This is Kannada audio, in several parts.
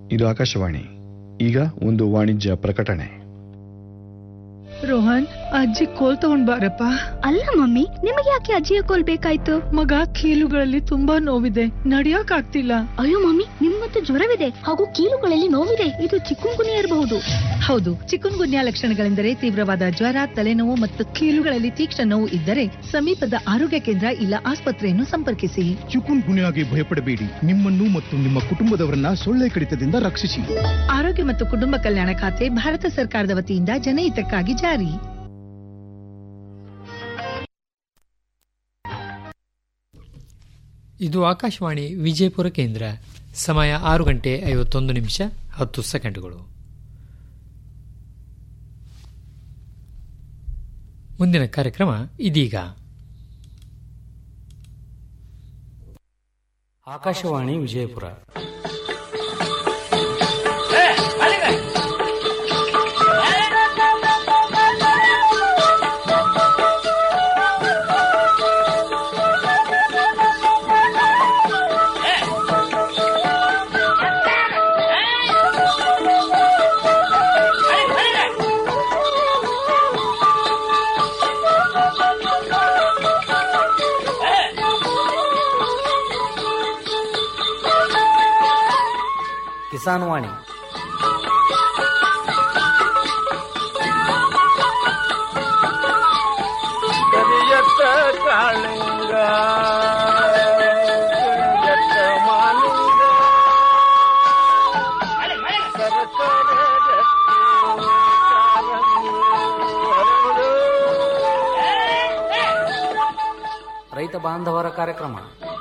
ಇದು ಆಕಾಶವಾಣಿ ಈಗ ಒಂದು ವಾಣಿಜ್ಯ ಪ್ರಕಟಣೆ ರೋಹನ್ ಅಜ್ಜಿ ಕೋಲ್ ತಗೊಂಡ್ ಬಾರಪ್ಪ ಅಲ್ಲ ಮಮ್ಮಿ ನಿಮಗೆ ಯಾಕೆ ಅಜ್ಜಿಯ ಕೋಲ್ ಬೇಕಾಯ್ತು ಮಗ ಕೀಲುಗಳಲ್ಲಿ ತುಂಬಾ ನೋವಿದೆ ನಡಿಯಕ್ ಆಗ್ತಿಲ್ಲ ಅಯ್ಯೋ ಮಮ್ಮಿ ನಿಮ್ಮಂತೂ ಜ್ವರವಿದೆ ಹಾಗೂ ಕೀಲುಗಳಲ್ಲಿ ನೋವಿದೆ ಇದು ಚಿಕ್ಕುಂಗುನಿ ಇರಬಹುದು ಹೌದು ಚಿಕುನ್ ಗುನ್ಯಾ ಲಕ್ಷಣಗಳೆಂದರೆ ತೀವ್ರವಾದ ಜ್ವರ ತಲೆನೋವು ಮತ್ತು ಕೀಲುಗಳಲ್ಲಿ ತೀಕ್ಷ್ಣ ನೋವು ಇದ್ದರೆ ಸಮೀಪದ ಆರೋಗ್ಯ ಕೇಂದ್ರ ಇಲ್ಲ ಆಸ್ಪತ್ರೆಯನ್ನು ಸಂಪರ್ಕಿಸಿ ಚಿಕುನ್ ಗುನ್ಯಾಗೆ ಭಯಪಡಬೇಡಿ ನಿಮ್ಮನ್ನು ಮತ್ತು ನಿಮ್ಮ ಕುಟುಂಬದವರನ್ನ ಸೊಳ್ಳೆ ಕಡಿತದಿಂದ ರಕ್ಷಿಸಿ ಆರೋಗ್ಯ ಮತ್ತು ಕುಟುಂಬ ಕಲ್ಯಾಣ ಖಾತೆ ಭಾರತ ಸರ್ಕಾರದ ವತಿಯಿಂದ ಜನಹಿತಕ್ಕಾಗಿ ಜಾರಿ ಇದು ಆಕಾಶವಾಣಿ ವಿಜಯಪುರ ಕೇಂದ್ರ ಸಮಯ ಆರು ಗಂಟೆ ಐವತ್ತೊಂದು ನಿಮಿಷ ಹತ್ತು ಸೆಕೆಂಡ್ಗಳು ಮುಂದಿನ ಕಾರ್ಯಕ್ರಮ ಇದೀಗ ಆಕಾಶವಾಣಿ ವಿಜಯಪುರ ಕಿಸಾನ್ ವಾಣಿ ಕರಿಯತ್ತ ಕಾಳಿಂಗ ಕರಿಯತ್ತ ಮಾಲಿಂಗ ಸರಸರ ಗಟ್ಟಿ ಕಾಲಂಗಿ ಹರಡು. ರೈತ ಬಾಂಧವರ ಕಾರ್ಯಕ್ರಮ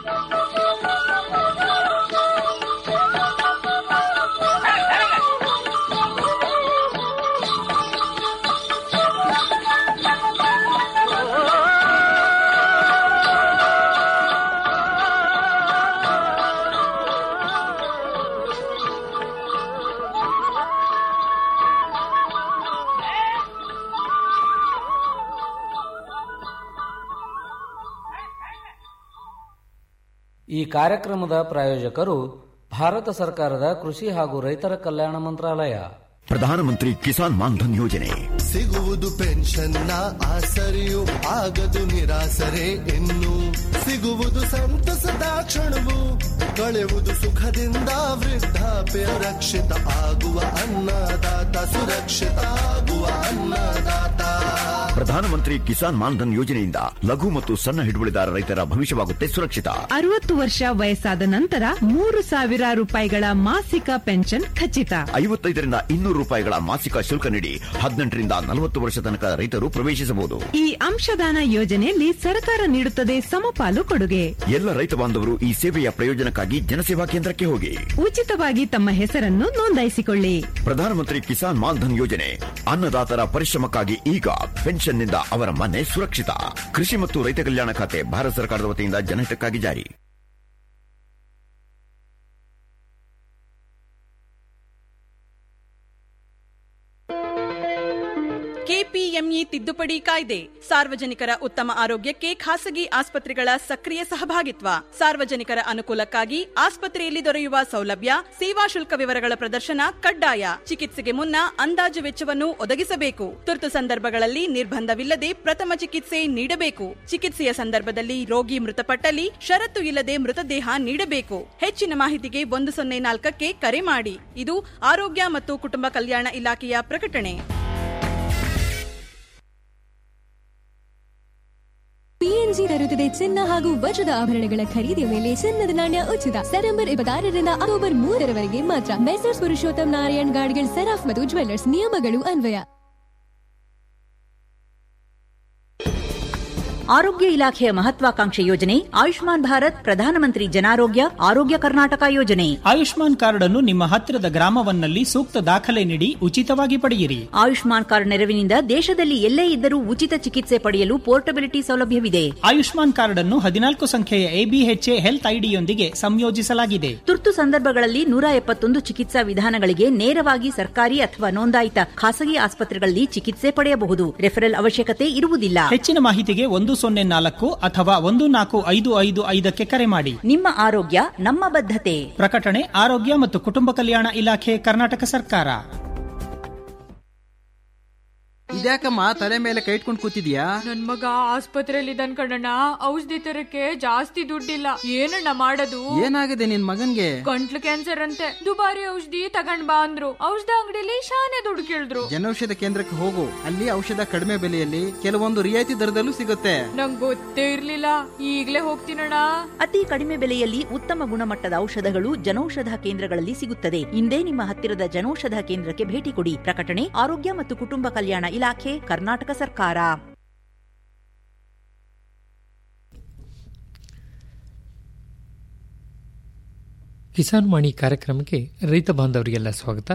ಈ ಕಾರ್ಯಕ್ರಮದ ಪ್ರಾಯೋಜಕರು ಭಾರತ ಸರ್ಕಾರದ ಕೃಷಿ ಹಾಗೂ ರೈತರ ಕಲ್ಯಾಣ ಮಂತ್ರಾಲಯ ಪ್ರಧಾನಮಂತ್ರಿ ಕಿಸಾನ್ ಮಾನ್ಧನ್ ಯೋಜನೆ ಸಿಗುವುದು ಪೆನ್ಷನ್ನ ಆಸರೆಯು ಆಗದು ನಿರಾಸರೆ ಇನ್ನು ಸಿಗುವುದು ಸಂತಸದ ಕ್ಷಣವು ಕಳೆವುದು ಸುಖದಿಂದ ವೃದ್ಧಾಪ್ಯ ರಕ್ಷಿತ ಆಗುವ ಅನ್ನದಾತ ಸುರಕ್ಷಿತ ಆಗುವ ಅನ್ನದಾತ ಪ್ರಧಾನಮಂತ್ರಿ ಕಿಸಾನ್ ಮಾನ್ಧನ್ ಯೋಜನೆಯಿಂದ ಲಘು ಮತ್ತು ಸಣ್ಣ ಹಿಡುವಳಿದಾರ ರೈತರ ಭವಿಷ್ಯವಾಗುತ್ತೆ ಸುರಕ್ಷಿತ ಅರವತ್ತು ವರ್ಷ ವಯಸ್ಸಾದ ನಂತರ ಮೂರು ಸಾವಿರ ರೂಪಾಯಿಗಳ ಮಾಸಿಕ ಪೆನ್ಷನ್ ಖಚಿತ ಐವತ್ತೈದರಿಂದ ಇನ್ನೂರು ರೂಪಾಯಿಗಳ ಮಾಸಿಕ ಶುಲ್ಕ ನೀಡಿ ಹದಿನೆಂಟರಿಂದ ನಲವತ್ತು ವರ್ಷ ತನಕ ರೈತರು ಪ್ರವೇಶಿಸಬಹುದು ಈ ಅಂಶದಾನ ಯೋಜನೆಯಲ್ಲಿ ಸರ್ಕಾರ ನೀಡುತ್ತದೆ ಸಮಪಾಲು ಕೊಡುಗೆ ಎಲ್ಲ ರೈತ ಬಾಂಧವರು ಈ ಸೇವೆಯ ಪ್ರಯೋಜನಕ್ಕಾಗಿ ಜನಸೇವಾ ಕೇಂದ್ರಕ್ಕೆ ಹೋಗಿ ಉಚಿತವಾಗಿ ತಮ್ಮ ಹೆಸರನ್ನು ನೋಂದಾಯಿಸಿಕೊಳ್ಳಿ ಪ್ರಧಾನಮಂತ್ರಿ ಕಿಸಾನ್ ಮಾನ್ಧನ್ ಯೋಜನೆ ಅನ್ನದಾತರ ಪರಿಶ್ರಮಕ್ಕಾಗಿ ಈಗ ಪೆನ್ಷನ್ನಿಂದ ಅವರ ಮನೆ ಸುರಕ್ಷಿತ ಕೃಷಿ ಮತ್ತು ರೈತ ಕಲ್ಯಾಣ ಖಾತೆ ಭಾರತ ಸರ್ಕಾರದ ವತಿಯಿಂದ ಜನಹಿತಕ್ಕಾಗಿ ಜಾರಿ ಕೆಪಿಎಂಇ ತಿದ್ದುಪಡಿ ಕಾಯ್ದೆ ಸಾರ್ವಜನಿಕರ ಉತ್ತಮ ಆರೋಗ್ಯಕ್ಕೆ ಖಾಸಗಿ ಆಸ್ಪತ್ರೆಗಳ ಸಕ್ರಿಯ ಸಹಭಾಗಿತ್ವ ಸಾರ್ವಜನಿಕರ ಅನುಕೂಲಕ್ಕಾಗಿ ಆಸ್ಪತ್ರೆಯಲ್ಲಿ ದೊರೆಯುವ ಸೌಲಭ್ಯ ಸೇವಾ ಶುಲ್ಕ ವಿವರಗಳ ಪ್ರದರ್ಶನ ಕಡ್ಡಾಯ ಚಿಕಿತ್ಸೆಗೆ ಮುನ್ನ ಅಂದಾಜು ವೆಚ್ಚವನ್ನು ಒದಗಿಸಬೇಕು ತುರ್ತು ಸಂದರ್ಭಗಳಲ್ಲಿ ನಿರ್ಬಂಧವಿಲ್ಲದೆ ಪ್ರಥಮ ಚಿಕಿತ್ಸೆ ನೀಡಬೇಕು ಚಿಕಿತ್ಸೆಯ ಸಂದರ್ಭದಲ್ಲಿ ರೋಗಿ ಮೃತಪಟ್ಟಲ್ಲಿ ಷರತ್ತು ಇಲ್ಲದೆ ಮೃತದೇಹ ನೀಡಬೇಕು ಹೆಚ್ಚಿನ ಮಾಹಿತಿಗೆ ಒಂದು ಸೊನ್ನೆ ನಾಲ್ಕಕ್ಕೆ ಕರೆ ಮಾಡಿ ಇದು ಆರೋಗ್ಯ ಮತ್ತು ಕುಟುಂಬ ಕಲ್ಯಾಣ ಇಲಾಖೆಯ ಪ್ರಕಟಣೆ ಪಿಎನ್ಜಿ ತರುತ್ತದೆ ಚಿನ್ನ ಹಾಗೂ ವಜ್ರದ ಆಭರಣಗಳ ಖರೀದಿಯ ಮೇಲೆ ಚಿನ್ನದ ನಾಣ್ಯ ಉಚಿತ ಸೆಪ್ಟೆಂಬರ್ ಇಪ್ಪತ್ತಾರರಿಂದ ಅಕ್ಟೋಬರ್ ಮೂರರವರೆಗೆ ಮಾತ್ರ ಮೆಸರ್ಸ್ ಪುರುಷೋತ್ತಮ್ ನಾರಾಯಣ್ ಗಾಡ್ಗಿಲ್ ಸೆರಾಫ್ ಮತ್ತು ಜ್ವೆಲ್ಲರ್ಸ್ ನಿಯಮಗಳು ಅನ್ವಯ ಆರೋಗ್ಯ ಇಲಾಖೆಯ ಮಹತ್ವಾಕಾಂಕ್ಷೆ ಯೋಜನೆ ಆಯುಷ್ಮಾನ್ ಭಾರತ್ ಪ್ರಧಾನಮಂತ್ರಿ ಜನಾರೋಗ್ಯ ಆರೋಗ್ಯ ಕರ್ನಾಟಕ ಯೋಜನೆ ಆಯುಷ್ಮಾನ್ ಕಾರ್ಡ್ ಅನ್ನು ನಿಮ್ಮ ಹತ್ತಿರದ ಗ್ರಾಮವನ್ನಲ್ಲಿ ಸೂಕ್ತ ದಾಖಲೆ ನೀಡಿ ಉಚಿತವಾಗಿ ಪಡೆಯಿರಿ ಆಯುಷ್ಮಾನ್ ಕಾರ್ಡ್ ನೆರವಿನಿಂದ ದೇಶದಲ್ಲಿ ಎಲ್ಲೇ ಇದ್ದರೂ ಉಚಿತ ಚಿಕಿತ್ಸೆ ಪಡೆಯಲು ಪೋರ್ಟಬಿಲಿಟಿ ಸೌಲಭ್ಯವಿದೆ ಆಯುಷ್ಮಾನ್ ಕಾರ್ಡ್ ಅನ್ನು ಹದಿನಾಲ್ಕು ಸಂಖ್ಯೆಯ ಎಬಿಎಚ್ಎ ಹೆಲ್ತ್ ಐಡಿಯೊಂದಿಗೆ ಸಂಯೋಜಿಸಲಾಗಿದೆ ತುರ್ತು ಸಂದರ್ಭಗಳಲ್ಲಿ ನೂರ ಎಪ್ಪತ್ತೊಂದು ಚಿಕಿತ್ಸಾ ವಿಧಾನಗಳಿಗೆ ನೇರವಾಗಿ ಸರ್ಕಾರಿ ಅಥವಾ ನೋಂದಾಯಿತ ಖಾಸಗಿ ಆಸ್ಪತ್ರೆಗಳಲ್ಲಿ ಚಿಕಿತ್ಸೆ ಪಡೆಯಬಹುದು ರೆಫರಲ್ ಅವಶ್ಯಕತೆ ಇರುವುದಿಲ್ಲ ಹೆಚ್ಚಿನ ಮಾಹಿತಿಗೆ ಒಂದು ಸೊನ್ನೆ ನಾಲ್ಕು ಅಥವಾ ಒಂದು ನಾಲ್ಕು ಐದು ಐದು ಐದಕ್ಕೆ ಕರೆ ಮಾಡಿ ನಿಮ್ಮ ಆರೋಗ್ಯ ನಮ್ಮ ಬದ್ಧತೆ ಪ್ರಕಟಣೆ ಆರೋಗ್ಯ ಮತ್ತು ಕುಟುಂಬ ಕಲ್ಯಾಣ ಇಲಾಖೆ ಕರ್ನಾಟಕ ಸರ್ಕಾರ ಇದ್ಯಾಕಮ್ಮ ತಲೆ ಮೇಲೆ ಕೈ ಇಟ್ಕೊಂಡು ಕೂತಿದ್ಯಾ ನನ್ ಮಗ ಆಸ್ಪತ್ರೆಯಲ್ಲಿ ಇದ್ದಾನ್ ಕಣಣ್ಣ ಔಷಧಿ ತರಕ್ಕೆ ಜಾಸ್ತಿ ದುಡ್ಡಿಲ್ಲ ಏನಣ್ಣ ಮಾಡೋದು ಏನಾಗಿದೆ ನಿನ್ ಮಗನ್ಗೆ ಗಂಟ್ಲು ಕ್ಯಾನ್ಸರ್ ಅಂತೆ ದುಬಾರಿ ಔಷಧಿ ತಗೊಂಡ್ ಬಾ ಅಂದ್ರು ಔಷಧ ಅಂಗಡಿಲಿ ಶಾನೆ ದುಡ್ಡು ಕೇಳಿದ್ರು ಜನೌಷಧ ಕೇಂದ್ರಕ್ಕೆ ಹೋಗು ಅಲ್ಲಿ ಔಷಧ ಕಡಿಮೆ ಬೆಲೆಯಲ್ಲಿ ಕೆಲವೊಂದು ರಿಯಾಯಿತಿ ದರದಲ್ಲೂ ಸಿಗುತ್ತೆ ನಂಗ್ ಗೊತ್ತೇ ಇರ್ಲಿಲ್ಲ ಈಗ್ಲೇ ಹೋಗ್ತೀನಣ್ಣ ಅತಿ ಕಡಿಮೆ ಬೆಲೆಯಲ್ಲಿ ಉತ್ತಮ ಗುಣಮಟ್ಟದ ಔಷಧಗಳು ಜನೌಷಧ ಕೇಂದ್ರಗಳಲ್ಲಿ ಸಿಗುತ್ತದೆ ಇಂದೇ ನಿಮ್ಮ ಹತ್ತಿರದ ಜನೌಷಧ ಕೇಂದ್ರಕ್ಕೆ ಭೇಟಿ ಕೊಡಿ ಪ್ರಕಟಣೆ ಆರೋಗ್ಯ ಮತ್ತು ಕುಟುಂಬ ಕಲ್ಯಾಣ ಇಲಾಖೆ ಕರ್ನಾಟಕ ಸರ್ಕಾರ ಕಿಸಾನ್ ವಾಣಿ ಕಾರ್ಯಕ್ರಮಕ್ಕೆ ರೈತ ಬಾಂಧವರಿಗೆಲ್ಲ ಸ್ವಾಗತ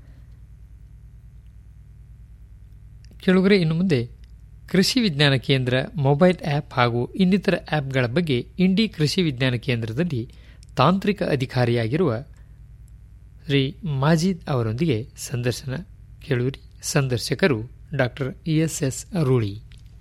ಕೆಳಗರೆ ಇನ್ನು ಮುಂದೆ ಕೃಷಿ ವಿಜ್ಞಾನ ಕೇಂದ್ರ ಮೊಬೈಲ್ ಆ್ಯಪ್ ಹಾಗೂ ಇನ್ನಿತರ ಆ್ಯಪ್ಗಳ ಬಗ್ಗೆ ಇಂಡಿ ಕೃಷಿ ವಿಜ್ಞಾನ ಕೇಂದ್ರದಲ್ಲಿ ತಾಂತ್ರಿಕ ಅಧಿಕಾರಿಯಾಗಿರುವ ಶ್ರೀ ಮಾಜೀದ್ ಅವರೊಂದಿಗೆ ಸಂದರ್ಶನ ಕೇಳುವಿರಿ ಸಂದರ್ಶಕರು ಡಾಕ್ಟರ್ ಎಸ್ ಎಸ್ ರೂಳಿ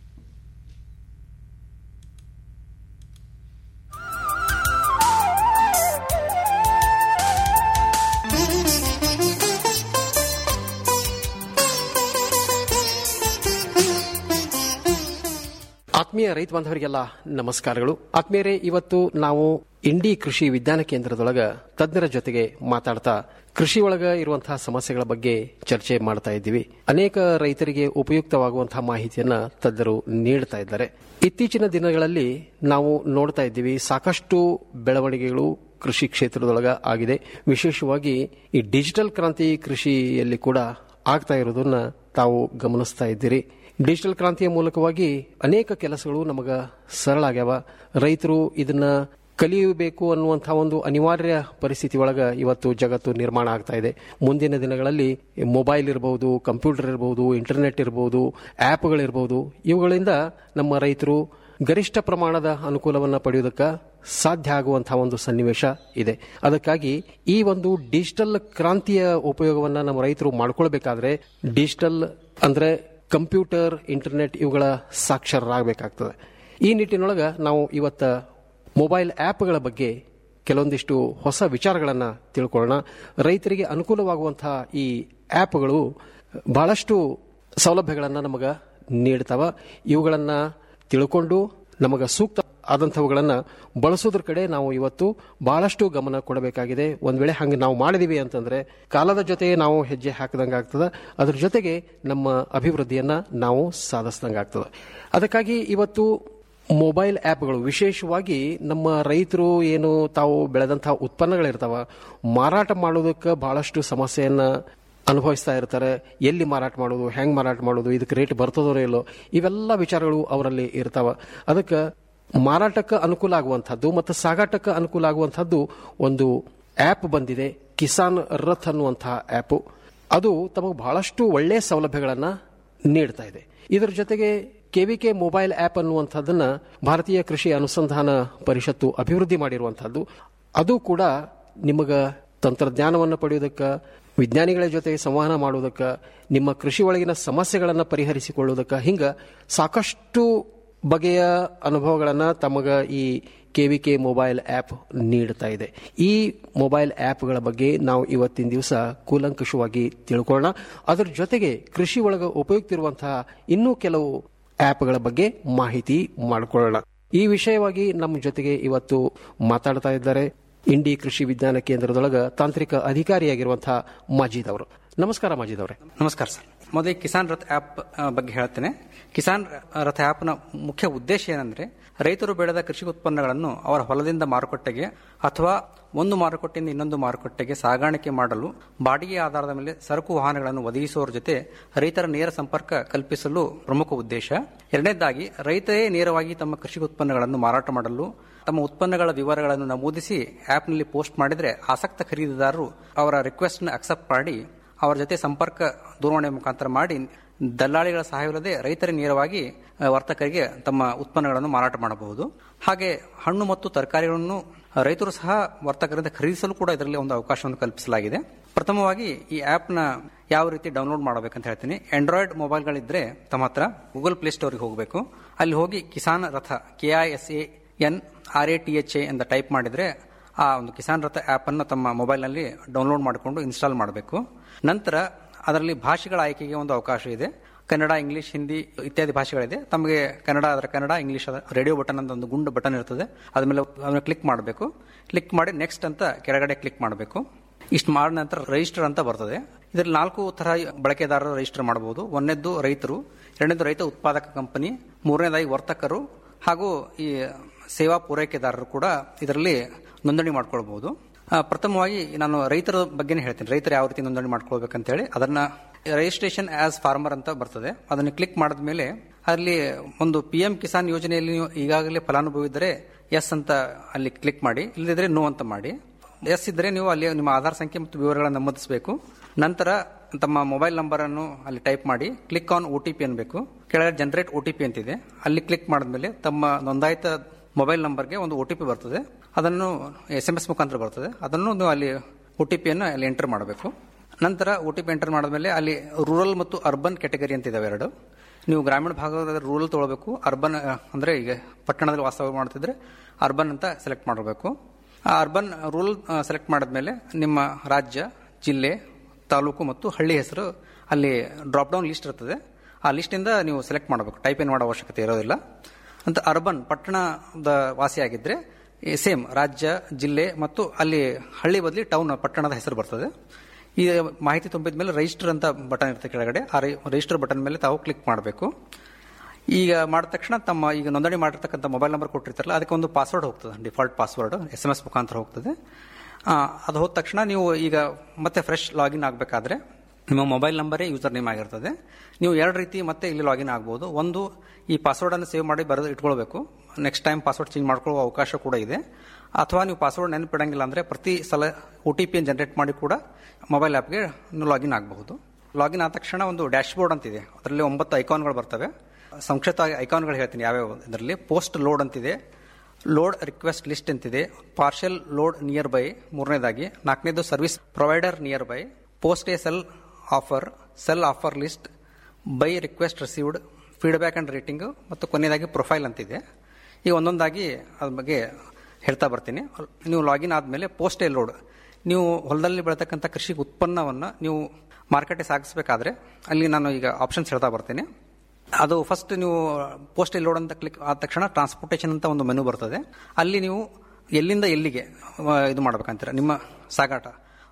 ಆತ್ಮೀಯ ರೈತ ಬಾಂಧವರಿಗೆಲ್ಲ ನಮಸ್ಕಾರಗಳು ಆತ್ಮೀಯರೇ ಇವತ್ತು ನಾವು ಇಂಡಿ ಕೃಷಿ ವಿಜ್ಞಾನ ಕೇಂದ್ರದೊಳಗ ತಜ್ಞರ ಜೊತೆಗೆ ಮಾತಾಡ್ತಾ ಕೃಷಿ ಒಳಗ ಇರುವಂತಹ ಸಮಸ್ಯೆಗಳ ಬಗ್ಗೆ ಚರ್ಚೆ ಮಾಡ್ತಾ ಇದ್ದೀವಿ ಅನೇಕ ರೈತರಿಗೆ ಉಪಯುಕ್ತವಾಗುವಂತಹ ಮಾಹಿತಿಯನ್ನ ತಜ್ಞರು ನೀಡ್ತಾ ಇದ್ದಾರೆ ಇತ್ತೀಚಿನ ದಿನಗಳಲ್ಲಿ ನಾವು ನೋಡ್ತಾ ಇದ್ದೀವಿ ಸಾಕಷ್ಟು ಬೆಳವಣಿಗೆಗಳು ಕೃಷಿ ಕ್ಷೇತ್ರದೊಳಗ ಆಗಿದೆ ವಿಶೇಷವಾಗಿ ಈ ಡಿಜಿಟಲ್ ಕ್ರಾಂತಿ ಕೃಷಿಯಲ್ಲಿ ಕೂಡ ಆಗ್ತಾ ಇರೋದನ್ನ ತಾವು ಗಮನಿಸ್ತಾ ಇದ್ದೀರಿ ಡಿಜಿಟಲ್ ಕ್ರಾಂತಿಯ ಮೂಲಕವಾಗಿ ಅನೇಕ ಕೆಲಸಗಳು ನಮಗ ಸರಳ ಆಗ್ಯಾವ ರೈತರು ಇದನ್ನ ಕಲಿಯಬೇಕು ಅನ್ನುವಂತಹ ಒಂದು ಅನಿವಾರ್ಯ ಪರಿಸ್ಥಿತಿ ಒಳಗ ಇವತ್ತು ಜಗತ್ತು ನಿರ್ಮಾಣ ಆಗ್ತಾ ಇದೆ ಮುಂದಿನ ದಿನಗಳಲ್ಲಿ ಮೊಬೈಲ್ ಇರಬಹುದು ಕಂಪ್ಯೂಟರ್ ಇರಬಹುದು ಇಂಟರ್ನೆಟ್ ಇರಬಹುದು ಆ್ಯಪ್ಗಳಿರಬಹುದು ಇವುಗಳಿಂದ ನಮ್ಮ ರೈತರು ಗರಿಷ್ಠ ಪ್ರಮಾಣದ ಅನುಕೂಲವನ್ನು ಪಡೆಯುವುದಕ್ಕೆ ಸಾಧ್ಯ ಆಗುವಂತಹ ಒಂದು ಸನ್ನಿವೇಶ ಇದೆ ಅದಕ್ಕಾಗಿ ಈ ಒಂದು ಡಿಜಿಟಲ್ ಕ್ರಾಂತಿಯ ಉಪಯೋಗವನ್ನ ನಮ್ಮ ರೈತರು ಮಾಡ್ಕೊಳ್ಬೇಕಾದ್ರೆ ಡಿಜಿಟಲ್ ಅಂದ್ರೆ ಕಂಪ್ಯೂಟರ್ ಇಂಟರ್ನೆಟ್ ಇವುಗಳ ಸಾಕ್ಷರರಾಗಬೇಕಾಗ್ತದೆ ಈ ನಿಟ್ಟಿನೊಳಗ ನಾವು ಇವತ್ತ ಮೊಬೈಲ್ ಆ್ಯಪ್ಗಳ ಬಗ್ಗೆ ಕೆಲವೊಂದಿಷ್ಟು ಹೊಸ ವಿಚಾರಗಳನ್ನು ತಿಳ್ಕೊಳ್ಳೋಣ ರೈತರಿಗೆ ಅನುಕೂಲವಾಗುವಂತಹ ಈ ಆ್ಯಪ್ಗಳು ಬಹಳಷ್ಟು ಸೌಲಭ್ಯಗಳನ್ನು ನಮಗೆ ನೀಡ್ತಾವ ಇವುಗಳನ್ನು ತಿಳ್ಕೊಂಡು ನಮಗೆ ಸೂಕ್ತ ಆದಂಥವುಗಳನ್ನು ಬಳಸೋದ್ರ ಕಡೆ ನಾವು ಇವತ್ತು ಬಹಳಷ್ಟು ಗಮನ ಕೊಡಬೇಕಾಗಿದೆ ಒಂದ್ ವೇಳೆ ಹಂಗೆ ನಾವು ಮಾಡಿದೀವಿ ಅಂತಂದ್ರೆ ಕಾಲದ ಜೊತೆ ನಾವು ಹೆಜ್ಜೆ ಹಾಕಿದಂಗೆ ಆಗ್ತದೆ ಅದ್ರ ಜೊತೆಗೆ ನಮ್ಮ ಅಭಿವೃದ್ಧಿಯನ್ನ ನಾವು ಸಾಧಿಸಿದಂಗೆ ಆಗ್ತದೆ ಅದಕ್ಕಾಗಿ ಇವತ್ತು ಮೊಬೈಲ್ ಆ್ಯಪ್ಗಳು ವಿಶೇಷವಾಗಿ ನಮ್ಮ ರೈತರು ಏನು ತಾವು ಬೆಳೆದಂತಹ ಉತ್ಪನ್ನಗಳಿರ್ತಾವ ಮಾರಾಟ ಮಾಡೋದಕ್ಕೆ ಬಹಳಷ್ಟು ಸಮಸ್ಯೆಯನ್ನ ಅನುಭವಿಸ್ತಾ ಇರ್ತಾರೆ ಎಲ್ಲಿ ಮಾರಾಟ ಮಾಡೋದು ಹೆಂಗ್ ಮಾರಾಟ ಮಾಡೋದು ಇದಕ್ಕೆ ರೇಟ್ ಬರ್ತದೋ ಇಲ್ಲೋ ಇವೆಲ್ಲ ವಿಚಾರಗಳು ಅವರಲ್ಲಿ ಇರ್ತಾವ ಅದಕ್ಕೆ ಮಾರಾಟಕ್ಕೆ ಅನುಕೂಲ ಆಗುವಂಥದ್ದು ಮತ್ತು ಸಾಗಾಟಕ್ಕೆ ಅನುಕೂಲ ಆಗುವಂಥದ್ದು ಒಂದು ಆ್ಯಪ್ ಬಂದಿದೆ ಕಿಸಾನ್ ರಥ್ ಅನ್ನುವಂತಹ ಆ್ಯಪ್ ಅದು ತಮಗೆ ಬಹಳಷ್ಟು ಒಳ್ಳೆಯ ಸೌಲಭ್ಯಗಳನ್ನು ನೀಡ್ತಾ ಇದೆ ಇದರ ಜೊತೆಗೆ ಕೆವಿಕೆ ಮೊಬೈಲ್ ಆ್ಯಪ್ ಅನ್ನುವಂಥದ್ದನ್ನ ಭಾರತೀಯ ಕೃಷಿ ಅನುಸಂಧಾನ ಪರಿಷತ್ತು ಅಭಿವೃದ್ಧಿ ಮಾಡಿರುವಂಥದ್ದು ಅದು ಕೂಡ ನಿಮಗ ತಂತ್ರಜ್ಞಾನವನ್ನು ಪಡೆಯುವುದಕ್ಕೆ ವಿಜ್ಞಾನಿಗಳ ಜೊತೆ ಸಂವಹನ ಮಾಡುವುದಕ್ಕೆ ನಿಮ್ಮ ಕೃಷಿ ಒಳಗಿನ ಸಮಸ್ಯೆಗಳನ್ನು ಪರಿಹರಿಸಿಕೊಳ್ಳುವುದಕ್ಕೆ ಹಿಂಗ ಸಾಕಷ್ಟು ಬಗೆಯ ಅನುಭವಗಳನ್ನು ತಮಗ ಈ ಕೆವಿಕೆ ಮೊಬೈಲ್ ಆ್ಯಪ್ ನೀಡ್ತಾ ಇದೆ ಈ ಮೊಬೈಲ್ ಆ್ಯಪ್ಗಳ ಬಗ್ಗೆ ನಾವು ಇವತ್ತಿನ ದಿವಸ ಕೂಲಂಕಷವಾಗಿ ತಿಳ್ಕೊಳ್ಳೋಣ ಅದರ ಜೊತೆಗೆ ಕೃಷಿ ಒಳಗೆ ಉಪಯುಕ್ತ ಇರುವಂತಹ ಇನ್ನೂ ಕೆಲವು ಆ್ಯಪ್ಗಳ ಬಗ್ಗೆ ಮಾಹಿತಿ ಮಾಡಿಕೊಳ್ಳೋಣ ಈ ವಿಷಯವಾಗಿ ನಮ್ಮ ಜೊತೆಗೆ ಇವತ್ತು ಮಾತಾಡ್ತಾ ಇದ್ದಾರೆ ಇಂಡಿ ಕೃಷಿ ವಿಜ್ಞಾನ ಕೇಂದ್ರದೊಳಗ ತಾಂತ್ರಿಕ ಅಧಿಕಾರಿಯಾಗಿರುವಂತಹ ಮಾಜೀದ್ ಅವರು ನಮಸ್ಕಾರ ಮಾಜೀದ್ ಅವರೇ ನಮಸ್ಕಾರ ಸರ್ ಮೊದಲಿಗೆ ಕಿಸಾನ್ ರಥ್ ಆ್ಯಪ್ ಬಗ್ಗೆ ಹೇಳ್ತೇನೆ ಕಿಸಾನ್ ರಥ ಆ್ಯಪ್ನ ಮುಖ್ಯ ಉದ್ದೇಶ ಏನಂದ್ರೆ ರೈತರು ಬೆಳೆದ ಕೃಷಿ ಉತ್ಪನ್ನಗಳನ್ನು ಅವರ ಹೊಲದಿಂದ ಮಾರುಕಟ್ಟೆಗೆ ಅಥವಾ ಒಂದು ಮಾರುಕಟ್ಟೆಯಿಂದ ಇನ್ನೊಂದು ಮಾರುಕಟ್ಟೆಗೆ ಸಾಗಾಣಿಕೆ ಮಾಡಲು ಬಾಡಿಗೆ ಆಧಾರದ ಮೇಲೆ ಸರಕು ವಾಹನಗಳನ್ನು ಒದಗಿಸುವವರ ಜೊತೆ ರೈತರ ನೇರ ಸಂಪರ್ಕ ಕಲ್ಪಿಸಲು ಪ್ರಮುಖ ಉದ್ದೇಶ ಎರಡನೇದಾಗಿ ರೈತರೇ ನೇರವಾಗಿ ತಮ್ಮ ಕೃಷಿ ಉತ್ಪನ್ನಗಳನ್ನು ಮಾರಾಟ ಮಾಡಲು ತಮ್ಮ ಉತ್ಪನ್ನಗಳ ವಿವರಗಳನ್ನು ನಮೂದಿಸಿ ಆ್ಯಪ್ನಲ್ಲಿ ಪೋಸ್ಟ್ ಮಾಡಿದರೆ ಆಸಕ್ತ ಖರೀದಿದಾರರು ಅವರ ರಿಕ್ವೆಸ್ಟ್ನ ಅಕ್ಸೆಪ್ಟ್ ಮಾಡಿ ಅವರ ಜೊತೆ ಸಂಪರ್ಕ ದೂರವಾಣಿ ಮುಖಾಂತರ ಮಾಡಿ ದಲ್ಲಾಳಿಗಳ ಸಹಾಯವಿಲ್ಲದೆ ರೈತರೇ ನೇರವಾಗಿ ಆ, ವರ್ತಕರಿಗೆ ತಮ್ಮ ಉತ್ಪನ್ನಗಳನ್ನು ಮಾರಾಟ ಮಾಡಬಹುದು ಹಾಗೆ ಹಣ್ಣು ಮತ್ತು ತರಕಾರಿಗಳನ್ನು ರೈತರು ಸಹ ವರ್ತಕರಿಂದ ಖರೀದಿಸಲು ಕೂಡ ಇದರಲ್ಲಿ ಒಂದು ಅವಕಾಶವನ್ನು ಕಲ್ಪಿಸಲಾಗಿದೆ ಪ್ರಥಮವಾಗಿ ಈ ಆ್ಯಪ್ನ ಯಾವ ರೀತಿ ಡೌನ್ಲೋಡ್ ಮಾಡಬೇಕಂತ ಹೇಳ್ತೀನಿ ಆಂಡ್ರಾಯ್ಡ್ ಮೊಬೈಲ್ಗಳಿದ್ರೆ ತಮ್ಮ ಹತ್ರ ಗೂಗಲ್ ಪ್ಲೇ ಸ್ಟೋರ್ಗೆ ಹೋಗಬೇಕು ಅಲ್ಲಿ ಹೋಗಿ Kisan Rath K I S A N R A T H A ಅಂತ ಟೈಪ್ ಮಾಡಿದ್ರೆ ಆ ಒಂದು ಕಿಸಾನ್ ರಥ ಆ್ಯಪ್ ಅನ್ನು ತಮ್ಮ ಮೊಬೈಲ್ನಲ್ಲಿ ಡೌನ್ಲೋಡ್ ಮಾಡಿಕೊಂಡು ಇನ್ಸ್ಟಾಲ್ ಮಾಡಬೇಕು ನಂತರ ಅದರಲ್ಲಿ ಭಾಷೆಗಳ ಆಯ್ಕೆಗೆ ಒಂದು ಅವಕಾಶ ಇದೆ ಕನ್ನಡ ಇಂಗ್ಲಿಷ್ ಹಿಂದಿ ಇತ್ಯಾದಿ ಭಾಷೆಗಳಿದೆ ತಮಗೆ ಕನ್ನಡ ಅದರ ಕನ್ನಡ ಇಂಗ್ಲಿಷ್ ರೇಡಿಯೋ ಬಟನ್ ಅಂತ ಒಂದು ಗುಂಡು ಬಟನ್ ಇರ್ತದೆ ಅದ್ರ ಮೇಲೆ ಅದನ್ನ ಕ್ಲಿಕ್ ಮಾಡಬೇಕು ಕ್ಲಿಕ್ ಮಾಡಿ ನೆಕ್ಸ್ಟ್ ಅಂತ ಕೆಳಗಡೆ ಕ್ಲಿಕ್ ಮಾಡಬೇಕು ಇಷ್ಟು ಮಾಡಿದ ನಂತರ ರಿಜಿಸ್ಟರ್ ಅಂತ ಬರ್ತದೆ ಇದರಲ್ಲಿ ನಾಲ್ಕು ತರ ಬಳಕೆದಾರರು ರಿಜಿಸ್ಟರ್ ಮಾಡಬಹುದು ಒಂದನೇದ್ದು ರೈತರು ಎರಡನೇದು ರೈತ ಉತ್ಪಾದಕ ಕಂಪನಿ ಮೂರನೇದಾಗಿ ವರ್ತಕರು ಹಾಗೂ ಈ ಸೇವಾ ಪೂರೈಕೆದಾರರು ಕೂಡ ಇದರಲ್ಲಿ ನೋಂದಣಿ ಮಾಡ್ಕೊಳ್ಬಹುದು ಆ, ಪ್ರಥಮವಾಗಿ ನಾನು ರೈತರ ಬಗ್ಗೆನೇ ಹೇಳ್ತೀನಿ ರೈತರು ಯಾವ ರೀತಿ ನೋಂದಣಿ ಮಾಡ್ಕೊಳ್ಬೇಕಂತ ಹೇಳಿ ಅದನ್ನ ರಿಜಿಸ್ಟ್ರೇಷನ್ ಆಸ್ ಫಾರ್ಮರ್ ಅಂತ ಬರ್ತದೆ ಅದನ್ನು ಕ್ಲಿಕ್ ಮಾಡಿದ ಮೇಲೆ ಅಲ್ಲಿ ಒಂದು ಪಿ ಎಂ ಕಿಸಾನ್ ಯೋಜನೆಯಲ್ಲಿ ನೀವು ಈಗಾಗಲೇ ಫಲಾನುಭವಿ ಇದ್ದರೆ ಎಸ್ ಅಂತ ಅಲ್ಲಿ ಕ್ಲಿಕ್ ಮಾಡಿ ಇಲ್ಲದಿದ್ರೆ ನೋ ಅಂತ ಮಾಡಿ ಎಸ್ ಇದ್ದರೆ ನೀವು ಅಲ್ಲಿ ನಿಮ್ಮ ಆಧಾರ್ ಸಂಖ್ಯೆ ಮತ್ತು ವಿವರಗಳನ್ನು ನಮೂದಿಸಬೇಕು ನಂತರ ತಮ್ಮ ಮೊಬೈಲ್ ನಂಬರ್ ಅನ್ನು ಅಲ್ಲಿ ಟೈಪ್ ಮಾಡಿ click on O T P ಅನ್ಬೇಕು ಕೆಳಗಡೆ ಜನರೇಟ್ ಒ ಟಿ ಪಿ ಅಂತಿದೆ ಅಲ್ಲಿ ಕ್ಲಿಕ್ ಮಾಡಿದ್ಮೇಲೆ ತಮ್ಮ ನೋಂದಾಯಿತ ಮೊಬೈಲ್ ನಂಬರ್ಗೆ ಒಂದು ಒ ಟಿ ಪಿ ಬರ್ತದೆ ಅದನ್ನು ಎಸ್ ಎಂ ಎಸ್ ಮುಖಾಂತರ ಬರ್ತದೆ ಅದನ್ನು ನೀವು ಅಲ್ಲಿ ಒ ಟಿ ಪಿಯನ್ನು ಅಲ್ಲಿ ಎಂಟರ್ ಮಾಡಬೇಕು ನಂತರ ಒ ಟಿ ಪಿ ಎಂಟರ್ ಮಾಡಿದ್ಮೇಲೆ ಅಲ್ಲಿ ರೂರಲ್ ಮತ್ತು ಅರ್ಬನ್ ಕ್ಯಾಟಗರಿ ಅಂತ ಇದಾವೆ ಎರಡು ನೀವು ಗ್ರಾಮೀಣ ಭಾಗದ ರೂರಲ್ ತೊಗೊಳ್ಬೇಕು ಅರ್ಬನ್ ಅಂದರೆ ಈಗ ಪಟ್ಟಣದಲ್ಲಿ ವಾಸ ಮಾಡ್ತಿದ್ರೆ ಅರ್ಬನ್ ಅಂತ ಸೆಲೆಕ್ಟ್ ಮಾಡಬೇಕು ಆ ಅರ್ಬನ್ ರೂರಲ್ ಸೆಲೆಕ್ಟ್ ಮಾಡಿದ್ಮೇಲೆ ನಿಮ್ಮ ರಾಜ್ಯ ಜಿಲ್ಲೆ ತಾಲೂಕು ಮತ್ತು ಹಳ್ಳಿ ಹೆಸರು ಅಲ್ಲಿ ಡ್ರಾಪ್ ಡೌನ್ ಲಿಸ್ಟ್ ಇರ್ತದೆ ಆ ಲಿಸ್ಟಿಂದ ನೀವು ಸೆಲೆಕ್ಟ್ ಮಾಡಬೇಕು ಟೈಪ್ ಏನು ಮಾಡೋ ಅವಶ್ಯಕತೆ ಇರೋದಿಲ್ಲ ಅಂತ ಅರ್ಬನ್ ಪಟ್ಟಣದ ವಾಸಿಯಾಗಿದ್ದರೆ ಸೇಮ್ ರಾಜ್ಯ ಜಿಲ್ಲೆ ಮತ್ತು ಅಲ್ಲಿ ಹಳ್ಳಿ ಬದಲಿ ಟೌನ್ ಪಟ್ಟಣದ ಹೆಸರು ಬರ್ತದೆ ಈ ಮಾಹಿತಿ ತುಂಬಿದ ಮೇಲೆ ರಿಜಿಸ್ಟರ್ ಅಂತ ಬಟನ್ ಇರುತ್ತೆ ಕೆಳಗಡೆ ಆ ರಿಜಿಸ್ಟರ್ ಬಟನ್ ಮೇಲೆ ತಾವು ಕ್ಲಿಕ್ ಮಾಡಬೇಕು ಈಗ ಮಾಡಿದ ತಕ್ಷಣ ತಮ್ಮ ಈಗ ನೋಂದಣಿ ಮಾಡಿರ್ತಕ್ಕಂಥ ಮೊಬೈಲ್ ನಂಬರ್ ಕೊಟ್ಟಿರ್ತಾರಲ್ಲ ಅದಕ್ಕೆ ಒಂದು ಪಾಸ್ವರ್ಡ್ ಹೋಗ್ತದೆ default password S M S ಮುಖಾಂತರ ಹೋಗ್ತದೆ ಆ, ಅದು ಹೋದ ತಕ್ಷಣ ನೀವು ಈಗ ಮತ್ತೆ ಫ್ರೆಶ್ ಲಾಗಿನ್ ಆಗಬೇಕಾದ್ರೆ ನಿಮ್ಮ ಮೊಬೈಲ್ ನಂಬರೇ ಯೂಸರ್ ನೇಮ್ ಆಗಿರ್ತದೆ ನೀವು ಎರಡು ರೀತಿ ಮತ್ತೆ ಇಲ್ಲಿ ಲಾಗಿನ್ ಆಗ್ಬೋದು ಒಂದು ಈ ಪಾಸ್ವರ್ಡನ್ನು ಸೇವ್ ಮಾಡಿ ಬರೆದು ಇಟ್ಕೊಳ್ಬೇಕು ನೆಕ್ಸ್ಟ್ ಟೈಮ್ ಪಾಸ್ವರ್ಡ್ ಚೇಂಜ್ ಮಾಡ್ಕೊಳ್ಳೋ ಅವಕಾಶ ಕೂಡ ಇದೆ ಅಥವಾ ನೀವು ಪಾಸ್ವರ್ಡ್ ನೆನಪಿಡಂಗಿಲ್ಲ ಅಂದರೆ ಪ್ರತಿ ಸಲ ಒ ಟಿ ಪಿಯನ್ನು ಜನರೇಟ್ ಮಾಡಿ ಕೂಡ ಮೊಬೈಲ್ ಆ್ಯಪ್ಗೆ ನೀವು ಲಾಗಿನ್ ಆಗಬಹುದು ಲಾಗಿನ್ ಆದ ತಕ್ಷಣ ಒಂದು ಡ್ಯಾಶ್ ಬೋರ್ಡ್ ಅಂತಿದೆ ಅದರಲ್ಲಿ ಒಂಬತ್ತು ಐಕಾನ್ಗಳು ಬರ್ತವೆ ಸಂಕ್ಷಿಪ್ತವಾಗಿ ಐಕಾನ್ಗಳು ಹೇಳ್ತೀನಿ ಯಾವ್ಯಾವ ಇದರಲ್ಲಿ ಪೋಸ್ಟ್ ಲೋಡ್ ಅಂತಿದೆ ಲೋಡ್ ರಿಕ್ವೆಸ್ಟ್ ಲಿಸ್ಟ್ ಅಂತಿದೆ ಪಾರ್ಷಲ್ ಲೋಡ್ ನಿಯರ್ ಬೈ ಮೂರನೇದಾಗಿ ನಾಲ್ಕನೇದು service provider nearby post a sell offer sell offer list buy request received feedback and rating ಮತ್ತು ಕೊನೆಯದಾಗಿ ಪ್ರೊಫೈಲ್ ಅಂತಿದೆ ಈಗ ಒಂದೊಂದಾಗಿ ಅದ್ರ ಬಗ್ಗೆ ಹೇಳ್ತಾ ಬರ್ತೀನಿ ನೀವು ಲಾಗಿನ್ ಆದಮೇಲೆ ಪೋಸ್ಟ್ ಎ ಲೋಡ್ ನೀವು ಹೊಲದಲ್ಲಿ ಬೆಳತಕ್ಕಂಥ ಕೃಷಿ ಉತ್ಪನ್ನವನ್ನು ನೀವು ಮಾರ್ಕೆಟ್ಗೆ ಸಾಗಿಸಬೇಕಾದ್ರೆ ಅಲ್ಲಿ ನಾನು ಈಗ ಆಪ್ಷನ್ಸ್ ಹೇಳ್ತಾ ಬರ್ತೀನಿ ಅದು ಫಸ್ಟ್ ನೀವು ಪೋಸ್ಟ್ ಲೋಡ್ ಅಂತ ಕ್ಲಿಕ್ ಆದ ತಕ್ಷಣ ಟ್ರಾನ್ಸ್ಪೋರ್ಟೇಷನ್ ಅಂತ ಒಂದು ಮೆನು ಬರ್ತದೆ ಅಲ್ಲಿ ನೀವು ಎಲ್ಲಿಂದ ಎಲ್ಲಿಗೆ ಆ, ಇದು ಮಾಡ್ಬೇಕಂತೀರ ನಿಮ್ಮ ಸಾಗಾಟ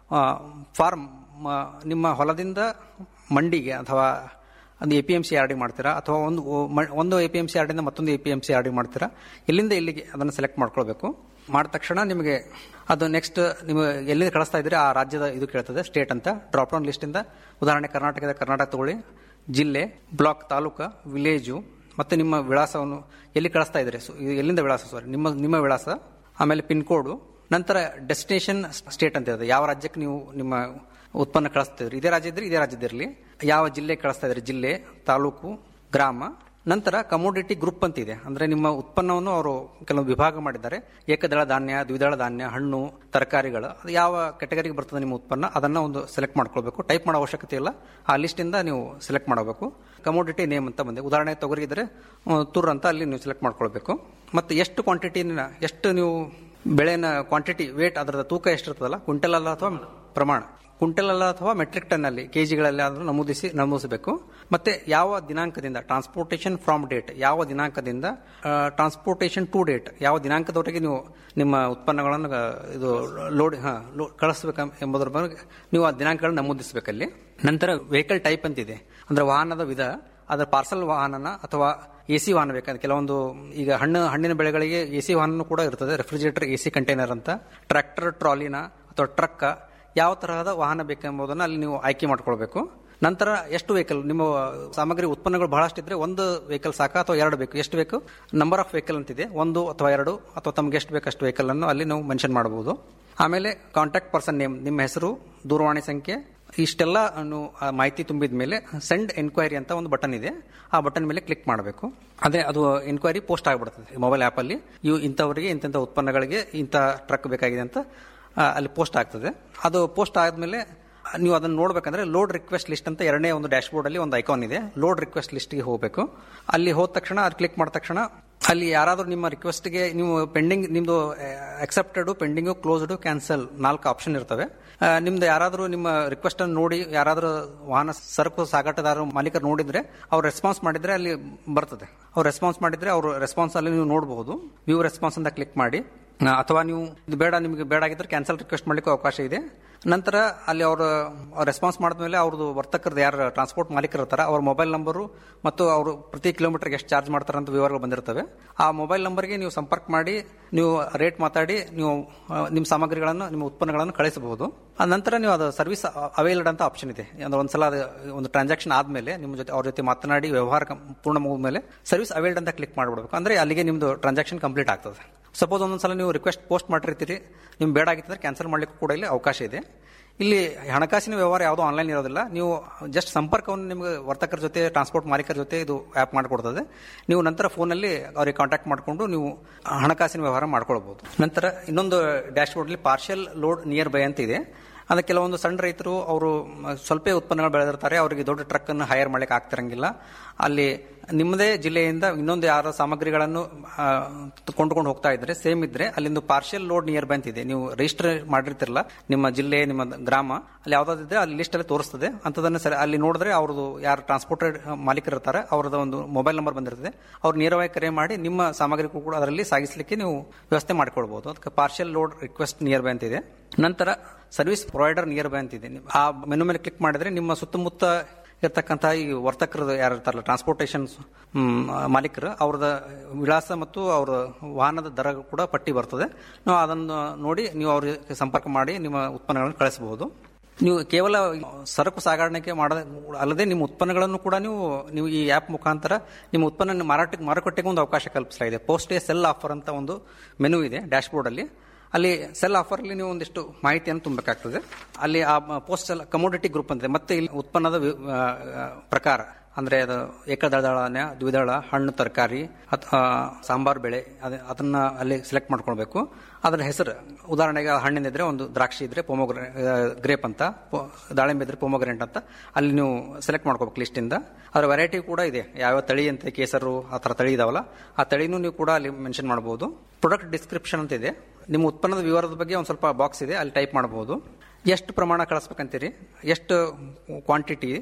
ಫಾರ್ಮ್ ನಿಮ್ಮ ಹೊಲದಿಂದ ಮಂಡಿಗೆ ಅಥವಾ ಒಂದು A P M C R D ಮಾಡ್ತೀರಾ ಅಥವಾ ಒಂದು ಮ- ಒಂದು A P M C R ಡಿಂದ ಮತ್ತೊಂದು A P M C R D ಮಾಡ್ತೀರಾ ಎಲ್ಲಿಂದ ಎಲ್ಲಿಗೆ ಅದನ್ನು ಸೆಲೆಕ್ಟ್ ಮಾಡ್ಕೊಳ್ಬೇಕು ಮಾಡಿದ ತಕ್ಷಣ ನಿಮಗೆ ಅದು ನೆಕ್ಸ್ಟ್ ನೀವು ಎಲ್ಲಿ ಕಳಿಸ್ತಾ ಇದ್ರೆ ಆ ರಾಜ್ಯದ ಇದು ಕೇಳ್ತದೆ ಸ್ಟೇಟ್ ಅಂತ ಡ್ರಾಪ್ ಡೌನ್ ಲಿಸ್ಟಿಂದ ಉದಾಹರಣೆ ಕರ್ನಾಟಕದ ಕರ್ನಾಟಕ ತಗೊಳ್ಳಿ ಜಿಲ್ಲೆ ಬ್ಲಾಕ್ ತಾಲೂಕು ವಿಲೇಜು ಮತ್ತೆ ನಿಮ್ಮ ವಿಳಾಸವನ್ನು ಎಲ್ಲಿ ಕಳಿಸ್ತಾ ಇದ್ರೆ ಸೊ, ಇದು ಎಲ್ಲಿಂದ ವಿಳಾಸ ಸಾರಿ ನಿಮ್ಮ ನಿಮ್ಮ ವಿಳಾಸ ಆಮೇಲೆ ಪಿನ್ ಕೋಡು ನಂತರ ಡೆಸ್ಟಿನೇಷನ್ ಸ್ಟೇಟ್ ಅಂತ ಇರುತ್ತೆ ಯಾವ ರಾಜ್ಯಕ್ಕೆ ನೀವು ನಿಮ್ಮ ಉತ್ಪನ್ನ ಕಳಿಸ್ತಾ ಇದ್ರಿ ಇದೇ ರಾಜ್ಯ ಇದ್ರೆ ಇದೇ ರಾಜ್ಯದಿರಲಿ ಯಾವ ಜಿಲ್ಲೆ ಕಳಿಸ್ತಾ ಇದ್ರಿ ಜಿಲ್ಲೆ ತಾಲೂಕು ಗ್ರಾಮ ನಂತರ ಕಮೋಡಿಟಿ ಗ್ರೂಪ್ ಅಂತ ಇದೆ ಅಂದ್ರೆ ನಿಮ್ಮ ಉತ್ಪನ್ನವನ್ನು ಅವರು ಕೆಲವು ವಿಭಾಗ ಮಾಡಿದ್ದಾರೆ ಏಕದಳ ಧಾನ್ಯ ದ್ವಿದಳ ಧಾನ್ಯ ಹಣ್ಣು ತರಕಾರಿಗಳು ಅದು ಯಾವ ಕೆಟಗರಿಗೆ ಬರ್ತದೆ ನಿಮ್ಮ ಉತ್ಪನ್ನ ಅದನ್ನ ಒಂದು ಸೆಲೆಕ್ಟ್ ಮಾಡ್ಕೊಳ್ಬೇಕು ಟೈಪ್ ಮಾಡೋ ಅವಶ್ಯಕತೆ ಇಲ್ಲ ಆ ಲಿಸ್ಟಿಂದ ನೀವು ಸೆಲೆಕ್ಟ್ ಮಾಡಬೇಕು ಕಮೋಡಿಟಿ ನೇಮ್ ಅಂತ ಬಂದೆ ಉದಾಹರಣೆ ತೊಗರಿ ಇದ್ರೆ ಆ, ತುರ್ ಅಂತ ಅಲ್ಲಿ ನೀವು ಸೆಲೆಕ್ಟ್ ಮಾಡ್ಕೊಳ್ಬೇಕು ಮತ್ತೆ ಎಷ್ಟು ಕ್ವಾಂಟಿಟಿನ ಎಷ್ಟು ನೀವು ಬೆಳೆನ ಕ್ವಾಂಟಿಟಿ ವೇಟ್ ಅದರ ತೂಕ ಎಷ್ಟಿರ್ತದಲ್ಲ ಕ್ವಿಂಟಲ್ ಅಲ್ಲ ಅಥವಾ ಪ್ರಮಾಣ ಕ್ವಿಂಟಲ್ ಅಲ್ಲ ಅಥವಾ ಮೆಟ್ರಿಕ್ ಟನ್ ಅಲ್ಲಿ ಕೆಜಿಗಳಲ್ಲಿ ಆದ್ರೂ ನಮೂದಿಸಿ ನಮೂದಿಸಬೇಕು ಮತ್ತೆ ಯಾವ ದಿನಾಂಕದಿಂದ ಟ್ರಾನ್ಸ್ಪೋರ್ಟೇಷನ್ ಫ್ರಾಮ್ ಡೇಟ್ ಯಾವ ದಿನಾಂಕದಿಂದ ಟ್ರಾನ್ಸ್ಪೋರ್ಟೇಷನ್ ಟು ಡೇಟ್ ಯಾವ ದಿನಾಂಕದವರೆಗೆ ನೀವು ನಿಮ್ಮ ಉತ್ಪನ್ನಗಳನ್ನು ಆ, ಇದು ಲೋಡ್ ಹಾ ಲೋ- ಕಳಿಸ್ಬೇಕ ಎಂಬುದರ ಬಗ್ಗೆ ನೀವು ಆ ದಿನಾಂಕಗಳನ್ನು ನಮೂದಿಸಬೇಕಲ್ಲಿ ನಂತರ ವೆಹಿಕಲ್ ಟೈಪ್ ಅಂತಿದೆ ಅಂದ್ರೆ ವಾಹನದ ವಿಧ ಅದರ ಪಾರ್ಸಲ್ ವಾಹನನ ಅಥವಾ ಎ ಸಿ ವಾಹನ ಬೇಕಾದ್ರೆ ಕೆಲವೊಂದು ಈಗ ಹಣ್ಣು ಹಣ್ಣಿನ ಬೆಳೆಗಳಿಗೆ ಎ ಸಿ ವಾಹನ ಕೂಡ ಇರ್ತದೆ ರೆಫ್ರಿಜರೇಟರ್ ಎ ಸಿ ಕಂಟೈನರ್ ಅಂತ ಟ್ರ್ಯಾಕ್ಟರ್ ಟ್ರಾಲಿನ ಅಥವಾ ಟ್ರಕ್ ಯಾವ ತರಹದ ವಾಹನ ಬೇಕೆಂಬುದನ್ನು ಅಲ್ಲಿ ನೀವು ಆಯ್ಕೆ ಮಾಡ್ಕೊಳ್ಬೇಕು ನಂತರ ಎಷ್ಟು ವೆಹಿಕಲ್ ನಿಮ್ಮ ಸಾಮಗ್ರಿ ಉತ್ಪನ್ನಗಳು ಬಹಳಷ್ಟು ಇದ್ರೆ ಒಂದು ವೆಹಿಕಲ್ ಸಾಕ ಅಥವಾ ಎರಡು ಬೇಕು ಎಷ್ಟು ಬೇಕು ನಂಬರ್ ಆಫ್ ವೆಹಿಕಲ್ ಅಂತಿದೆ ಒಂದು ಅಥವಾ ಎರಡು ಅಥವಾ ತಮ್ಗೆ ಎಷ್ಟು ಬೇಕು ಅಷ್ಟು ವೆಹಿಕಲ್ ಅನ್ನು ಅಲ್ಲಿ ನಾವು ಮೆನ್ಷನ್ ಮಾಡಬಹುದು ಆಮೇಲೆ ಕಾಂಟ್ಯಾಕ್ಟ್ ಪರ್ಸನ್ ನೇಮ್ ನಿಮ್ಮ ಹೆಸರು ದೂರವಾಣಿ ಸಂಖ್ಯೆ ಇಷ್ಟೆಲ್ಲ ನೀವು ಆ ಮಾಹಿತಿ ತುಂಬಿದ ಮೇಲೆ ಸೆಂಡ್ ಎನ್ಕ್ವೈರಿ ಅಂತ ಒಂದು ಬಟನ್ ಇದೆ ಆ ಬಟನ್ ಮೇಲೆ ಕ್ಲಿಕ್ ಮಾಡಬೇಕು ಅದೇ ಅದು ಎನ್ಕ್ವೈರಿ ಪೋಸ್ಟ್ ಆಗಿಬಿಡ್ತದೆ ಮೊಬೈಲ್ ಆ್ಯಪಲ್ಲಿ ಇವು ಇಂಥವರಿಗೆ ಇಂಥ ಉತ್ಪನ್ನಗಳಿಗೆ ಇಂಥ ಟ್ರಕ್ ಬೇಕಾಗಿದೆ ಅಂತ ಆ, ಅಲ್ಲಿ ಪೋಸ್ಟ್ ಆಗ್ತದೆ ಅದು ಪೋಸ್ಟ್ ಆದಮೇಲೆ ನೀವು ಅದನ್ನು ನೋಡ್ಬೇಕಂದ್ರೆ ಲೋಡ್ ರಿಕ್ವೆಸ್ಟ್ ಲಿಸ್ಟ್ ಅಂತ ಎರಡನೇ ಒಂದು ಡ್ಯಾಶ್ ಬೋರ್ಡ್ ಅಲ್ಲಿ ಒಂದು ಐಕಾನ್ ಇದೆ ಲೋಡ್ ರಿಕ್ವೆಸ್ಟ್ ಲಿಸ್ಟ್ಗೆ ಹೋಗಬೇಕು ಅಲ್ಲಿ ಹೋದ ತಕ್ಷಣ ಅದು ಕ್ಲಿಕ್ ಮಾಡಿದ ತಕ್ಷಣ ಅಲ್ಲಿ ಯಾರಾದರೂ ನಿಮ್ಮ ರಿಕ್ವೆಸ್ಟ್ಗೆ ನೀವು ಪೆಂಡಿಂಗ್ ನಿಮ್ದು ಅಕ್ಸೆಪ್ಟೆಡ್ ಪೆಂಡಿಂಗು ಕ್ಲೋಸ್ಡ್ ಕ್ಯಾನ್ಸಲ್ ನಾಲ್ಕು ಆಪ್ಷನ್ ಇರ್ತವೆ ಆ, ನಿಮ್ದು ಯಾರಾದರೂ ನಿಮ್ಮ ರಿಕ್ವೆಸ್ಟ್ ಅನ್ನು ನೋಡಿ ಯಾರಾದರೂ ವಾಹನ ಸರಕು ಸಾಗಾಟದಾರರು ಮಾಲೀಕರು ನೋಡಿದ್ರೆ ಅವ್ರು ರೆಸ್ಪಾನ್ಸ್ ಮಾಡಿದ್ರೆ ಅಲ್ಲಿ ಬರ್ತದೆ ಅವ್ರು ರೆಸ್ಪಾನ್ಸ್ ಮಾಡಿದ್ರೆ ಅವ್ರ ರೆಸ್ಪಾನ್ಸ್ ಅಲ್ಲಿ ನೀವು ನೋಡಬಹುದು ವ್ಯೂ ರೆಸ್ಪಾನ್ಸ್ ಅಂತ ಕ್ಲಿಕ್ ಮಾಡಿ ಆ, ಅಥವಾ ನೀವು ಇದು ಬೇಡ ನಿಮಗೆ ಬೇಡ ಆಗಿದ್ರೆ ಕ್ಯಾನ್ಸಲ್ ರಿಕ್ವೆಸ್ಟ್ ಮಾಡ್ಲಿಕ್ಕೆ ಅವಕಾಶ ಇದೆ ನಂತರ ಅಲ್ಲಿ ಅವರು ರೆಸ್ಪಾನ್ಸ್ ಮಾಡಿದ್ಮೇಲೆ ಅವ್ರದ್ದು ವರ್ತಕರದ್ದು ಯಾರು ಟ್ರಾನ್ಸ್ಪೋರ್ಟ್ ಮಾಲೀಕರು ಇರ್ತಾರೆ ಅವ್ರ ಮೊಬೈಲ್ ನಂಬರು ಮತ್ತು ಅವರು ಪ್ರತಿ ಕಿಲೋಮೀಟರ್ಗೆ ಎಷ್ಟು ಚಾರ್ಜ್ ಮಾಡ್ತಾರೆ ಅಂತ ವಿವರಗಳು ಬಂದಿರ್ತವೆ ಆ ಮೊಬೈಲ್ ನಂಬರ್ಗೆ ನೀವು ಸಂಪರ್ಕ ಮಾಡಿ ನೀವು ರೇಟ್ ಮಾತಾಡಿ ನೀವು ಆ, ನಿಮ್ಮ ಸಾಮಗ್ರಿಗಳನ್ನು ನಿಮ್ಮ ಉತ್ಪನ್ನಗಳನ್ನು ಕಳಿಸಬಹುದು ಆ ನಂತರ ನೀವು ಅದು ಸರ್ವಿಸ್ ಅವೈಲ್ಡ್ ಅಂತ ಆಪ್ಷನ್ ಇದೆ ಅಂದ್ರೆ ಒಂದ್ಸಲ ಅದು ಒಂದು ಟ್ರಾನ್ಸಾಕ್ಷನ್ ಆದ್ಮೇಲೆ ನಿಮ್ಮ ಜೊತೆ ಅವ್ರ ಜೊತೆ ಮಾತನಾಡಿ ವ್ಯವಹಾರ ಕಂ- ಪೂರ್ಣ ಮುಗಿದ ಮೇಲೆ ಸರ್ವಿಸ್ ಅವೈಲ್ಡ್ ಅಂತ ಕ್ಲಿಕ್ ಮಾಡ್ಬಿಡ್ಬೇಕು ಅಂದ್ರೆ ಅಲ್ಲಿಗೆ ನಿಮ್ದು ಟ್ರಾನ್ಸಾಕ್ಷನ್ ಕಂಪ್ಲೀಟ್ ಆಗ್ತದೆ ಸಪೋಸ್ ಒಂದೊಂದ್ಸಲ ನೀವು ರಿಕ್ವೆಸ್ಟ್ ಪೋಸ್ಟ್ ಮಾಡಿರ್ತೀರಿ ನಿಮ್ಗೆ ಬೇಡ ಆಗಿತ್ತಂದ್ರೆ ಕ್ಯಾನ್ಸಲ್ ಮಾಡ್ಲಿಕ್ಕೆ ಕೂಡ ಇಲ್ಲಿ ಅವಕಾಶ ಇದೆ ಇಲ್ಲಿ ಹಣಕಾಸಿನ ವ್ಯವಹಾರ ಯಾವುದೋ ಆನ್ಲೈನ್ ಇರೋದಿಲ್ಲ ನೀವು ಜಸ್ಟ್ ಸಂಪರ್ಕವನ್ನು ನಿಮಗೆ ವರ್ತಕರ ಜೊತೆ ಟ್ರಾನ್ಸ್ಪೋರ್ಟ್ ಮಾಲೀಕರ ಜೊತೆ ಇದು ಆ್ಯಪ್ ಮಾಡಿಕೊಡ್ತದೆ ನೀವು ನಂತರ ಫೋನಲ್ಲಿ ಅವ್ರಿಗೆ ಕಾಂಟ್ಯಾಕ್ಟ್ ಮಾಡಿಕೊಂಡು ನೀವು ಹಣಕಾಸಿನ ವ್ಯವಹಾರ ಮಾಡ್ಕೊಳ್ಬಹುದು ನಂತರ ಇನ್ನೊಂದು ಡ್ಯಾಶ್ ಬೋರ್ಡ್ಲಿ ಪಾರ್ಷಿಯಲ್ ಲೋಡ್ ನಿಯರ್ ಬೈ ಅಂತ ಇದೆ ಅದಕ್ಕೆ ಕೆಲವೊಂದು ಸಣ್ಣ ರೈತರು ಅವರು ಸ್ವಲ್ಪ ಉತ್ಪನ್ನಗಳು ಬೆಳೆದಿರ್ತಾರೆ ಅವರಿಗೆ ದೊಡ್ಡ ಟ್ರಕ್ ಅನ್ನು ಹೈರ್ ಮಾಡ್ಲಿಕ್ಕೆ ಆಗ್ತಿರಂಗಿಲ್ಲ ಅಲ್ಲಿ ನಿಮ್ಮದೇ ಜಿಲ್ಲೆಯಿಂದ ಇನ್ನೊಂದು ಯಾರ ಸಾಮಗ್ರಿಗಳನ್ನು ಆ, ಕೊಂಡ್ಕೊಂಡು ಹೋಗ್ತಾ ಇದ್ರೆ ಸೇಮ್ ಇದ್ರೆ ಅಲ್ಲಿಂದು ಪಾರ್ಷಿಯಲ್ ಲೋಡ್ ನಿಯರ್ ಬೈ ಅಂತ ಇದೆ ನೀವು ರಿಜಿಸ್ಟರ್ ಮಾಡಿರ್ತಿರಲ್ಲ ನಿಮ್ಮ ಜಿಲ್ಲೆ ನಿಮ್ಮ ಗ್ರಾಮ ಅಲ್ಲಿ ಯಾವ್ದಾದಿದ್ರೆ ಅಲ್ಲಿ ಲಿಸ್ಟ್ ಅಲ್ಲಿ ತೋರಿಸ್ತದೆ ಅಂತದನ್ನ ಸರಿ ಅಲ್ಲಿ ನೋಡಿದ್ರೆ ಅವ್ರದ್ದು ಯಾರು ಟ್ರಾನ್ಸ್ಪೋರ್ಟೆಡ್ ಮಾಲೀಕರು ಇರ್ತಾರೆ ಅವ್ರದ್ದು ಒಂದು ಮೊಬೈಲ್ ನಂಬರ್ ಬಂದಿರ್ತದೆ ಅವ್ರು ನೇರವಾಗಿ ಕರೆ ಮಾಡಿ ನಿಮ್ಮ ಸಾಮಗ್ರಿ ಕೂಡ ಅದರಲ್ಲಿ ಸಾಗಿಸಲಿಕ್ಕೆ ನೀವು ವ್ಯವಸ್ಥೆ ಮಾಡ್ಕೊಳ್ಬಹುದು ಅದಕ್ಕೆ partial load request nearby ಅಂತ ಇದೆ ನಂತರ ಸರ್ವಿಸ್ ಪ್ರೊವೈಡರ್ ನಿಯರ್ ಬೈ ಅಂತ ಇದೆ ಆ ಮೆನು ಮೇಲೆ ಕ್ಲಿಕ್ ಮಾಡಿದ್ರೆ ನಿಮ್ಮ ಸುತ್ತಮುತ್ತ ಇರ್ತಕ್ಕಂಥ ಈ ವರ್ತಕರು ಯಾರು ಇರ್ತಾರಲ್ಲ ಟ್ರಾನ್ಸ್ಪೋರ್ಟೇಷನ್ ಮಾಲೀಕರು ಅವ್ರದ ವಿಳಾಸ ಮತ್ತು ಅವರ ವಾಹನದ ದರ ಕೂಡ ಪಟ್ಟಿ ಬರ್ತದೆ ನಾವು ಅದನ್ನು ನೋಡಿ ನೀವು ಅವ್ರಿಗೆ ಸಂಪರ್ಕ ಮಾಡಿ ನಿಮ್ಮ ಉತ್ಪನ್ನಗಳನ್ನು ಕಳಿಸಬಹುದು ನೀವು ಕೇವಲ ಸರಕು ಸಾಗಾಣಿಕೆ ಮಾಡದ ಅಲ್ಲದೆ ನಿಮ್ಮ ಉತ್ಪನ್ನಗಳನ್ನು ಕೂಡ ನೀವು ನೀವು ಈ ಆ್ಯಪ್ ಮುಖಾಂತರ ನಿಮ್ಮ ಉತ್ಪನ್ನ ಮಾರಾಟಕ್ಕೆ ಮಾರುಕಟ್ಟೆಗೆ ಒಂದು ಅವಕಾಶ ಕಲ್ಪಿಸಲಾಗಿದೆ ಪೋಸ್ಟ್ ಎ ಸೆಲ್ ಆಫರ್ ಅಂತ ಒಂದು ಮೆನು ಇದೆ ಡ್ಯಾಶ್ ಅಲ್ಲಿ ಅಲ್ಲಿ ಸೆಲ್ ಆಫರ್ ಅಲ್ಲಿ ನೀವು ಒಂದಿಷ್ಟು ಮಾಹಿತಿಯನ್ನು ತುಂಬಬೇಕಾಗ್ತದೆ ಅಲ್ಲಿ ಆ ಪೋಸ್ಟ್ ಸೆಲ್ ಕಮೋಡಿಟಿ ಗ್ರೂಪ್ ಅಂತಿದೆ ಮತ್ತೆ ಇಲ್ಲಿ ಉತ್ಪನ್ನದ ವಿ- ಆ, ಆ, ಪ್ರಕಾರ ಅಂದ್ರೆ ಅದು ಏಕದಳ ಧಾನ್ಯ ದ್ವಿದಳ ಹಣ್ಣು ತರಕಾರಿ ಅಥವಾ ಸಾಂಬಾರ್ ಬೆಳೆ ಅದ- ಅದನ್ನ ಅಲ್ಲಿ ಸೆಲೆಕ್ಟ್ ಮಾಡ್ಕೊಳ್ಬೇಕು ಅದರ ಹೆಸರು ಉದಾಹರಣೆಗೆ ಹಣ್ಣಿನ ಇದ್ರೆ ಒಂದು ದ್ರಾಕ್ಷಿ ಇದ್ರೆ ಪೊಮೋಗ್ರೆ ಗ್ರೇಪ್ ಅಂತ ಪೊ- ದಾಳಿಂಬೆ ಇದ್ರೆ ಪೊಮೋಗ್ರೆಂಟ್ ಅಂತ ಅಲ್ಲಿ ನೀವು ಸೆಲೆಕ್ಟ್ ಮಾಡ್ಕೋಬೇಕು ಲಿಸ್ಟಿಂದ ಅದರ ವೆರೈಟಿ ಕೂಡ ಇದೆ ಯಾವ ತಳಿ ಅಂತ ಕೇಸರು ಆ ಥರ ತಳಿ ಇದಾವಲ್ಲ ಆ ತಳಿನೂ ನೀವು ಕೂಡ ಅಲ್ಲಿ ಮೆನ್ಷನ್ ಮಾಡಬಹುದು ಪ್ರೊಡಕ್ಟ್ ಡಿಸ್ಕ್ರಿಪ್ಷನ್ ಅಂತ ಇದೆ ನಿಮ್ಮ ಉತ್ಪನ್ನದ ವಿವರದ ಬಗ್ಗೆ ಒಂದು ಸ್ವಲ್ಪ ಬಾಕ್ಸ್ ಇದೆ ಅಲ್ಲಿ ಟೈಪ್ ಮಾಡಬಹುದು ಎಷ್ಟು ಪ್ರಮಾಣ ಕಳಿಸ್ಬೇಕಂತೀರಿ ಎಷ್ಟು ಕ್ವಾಂಟಿಟಿ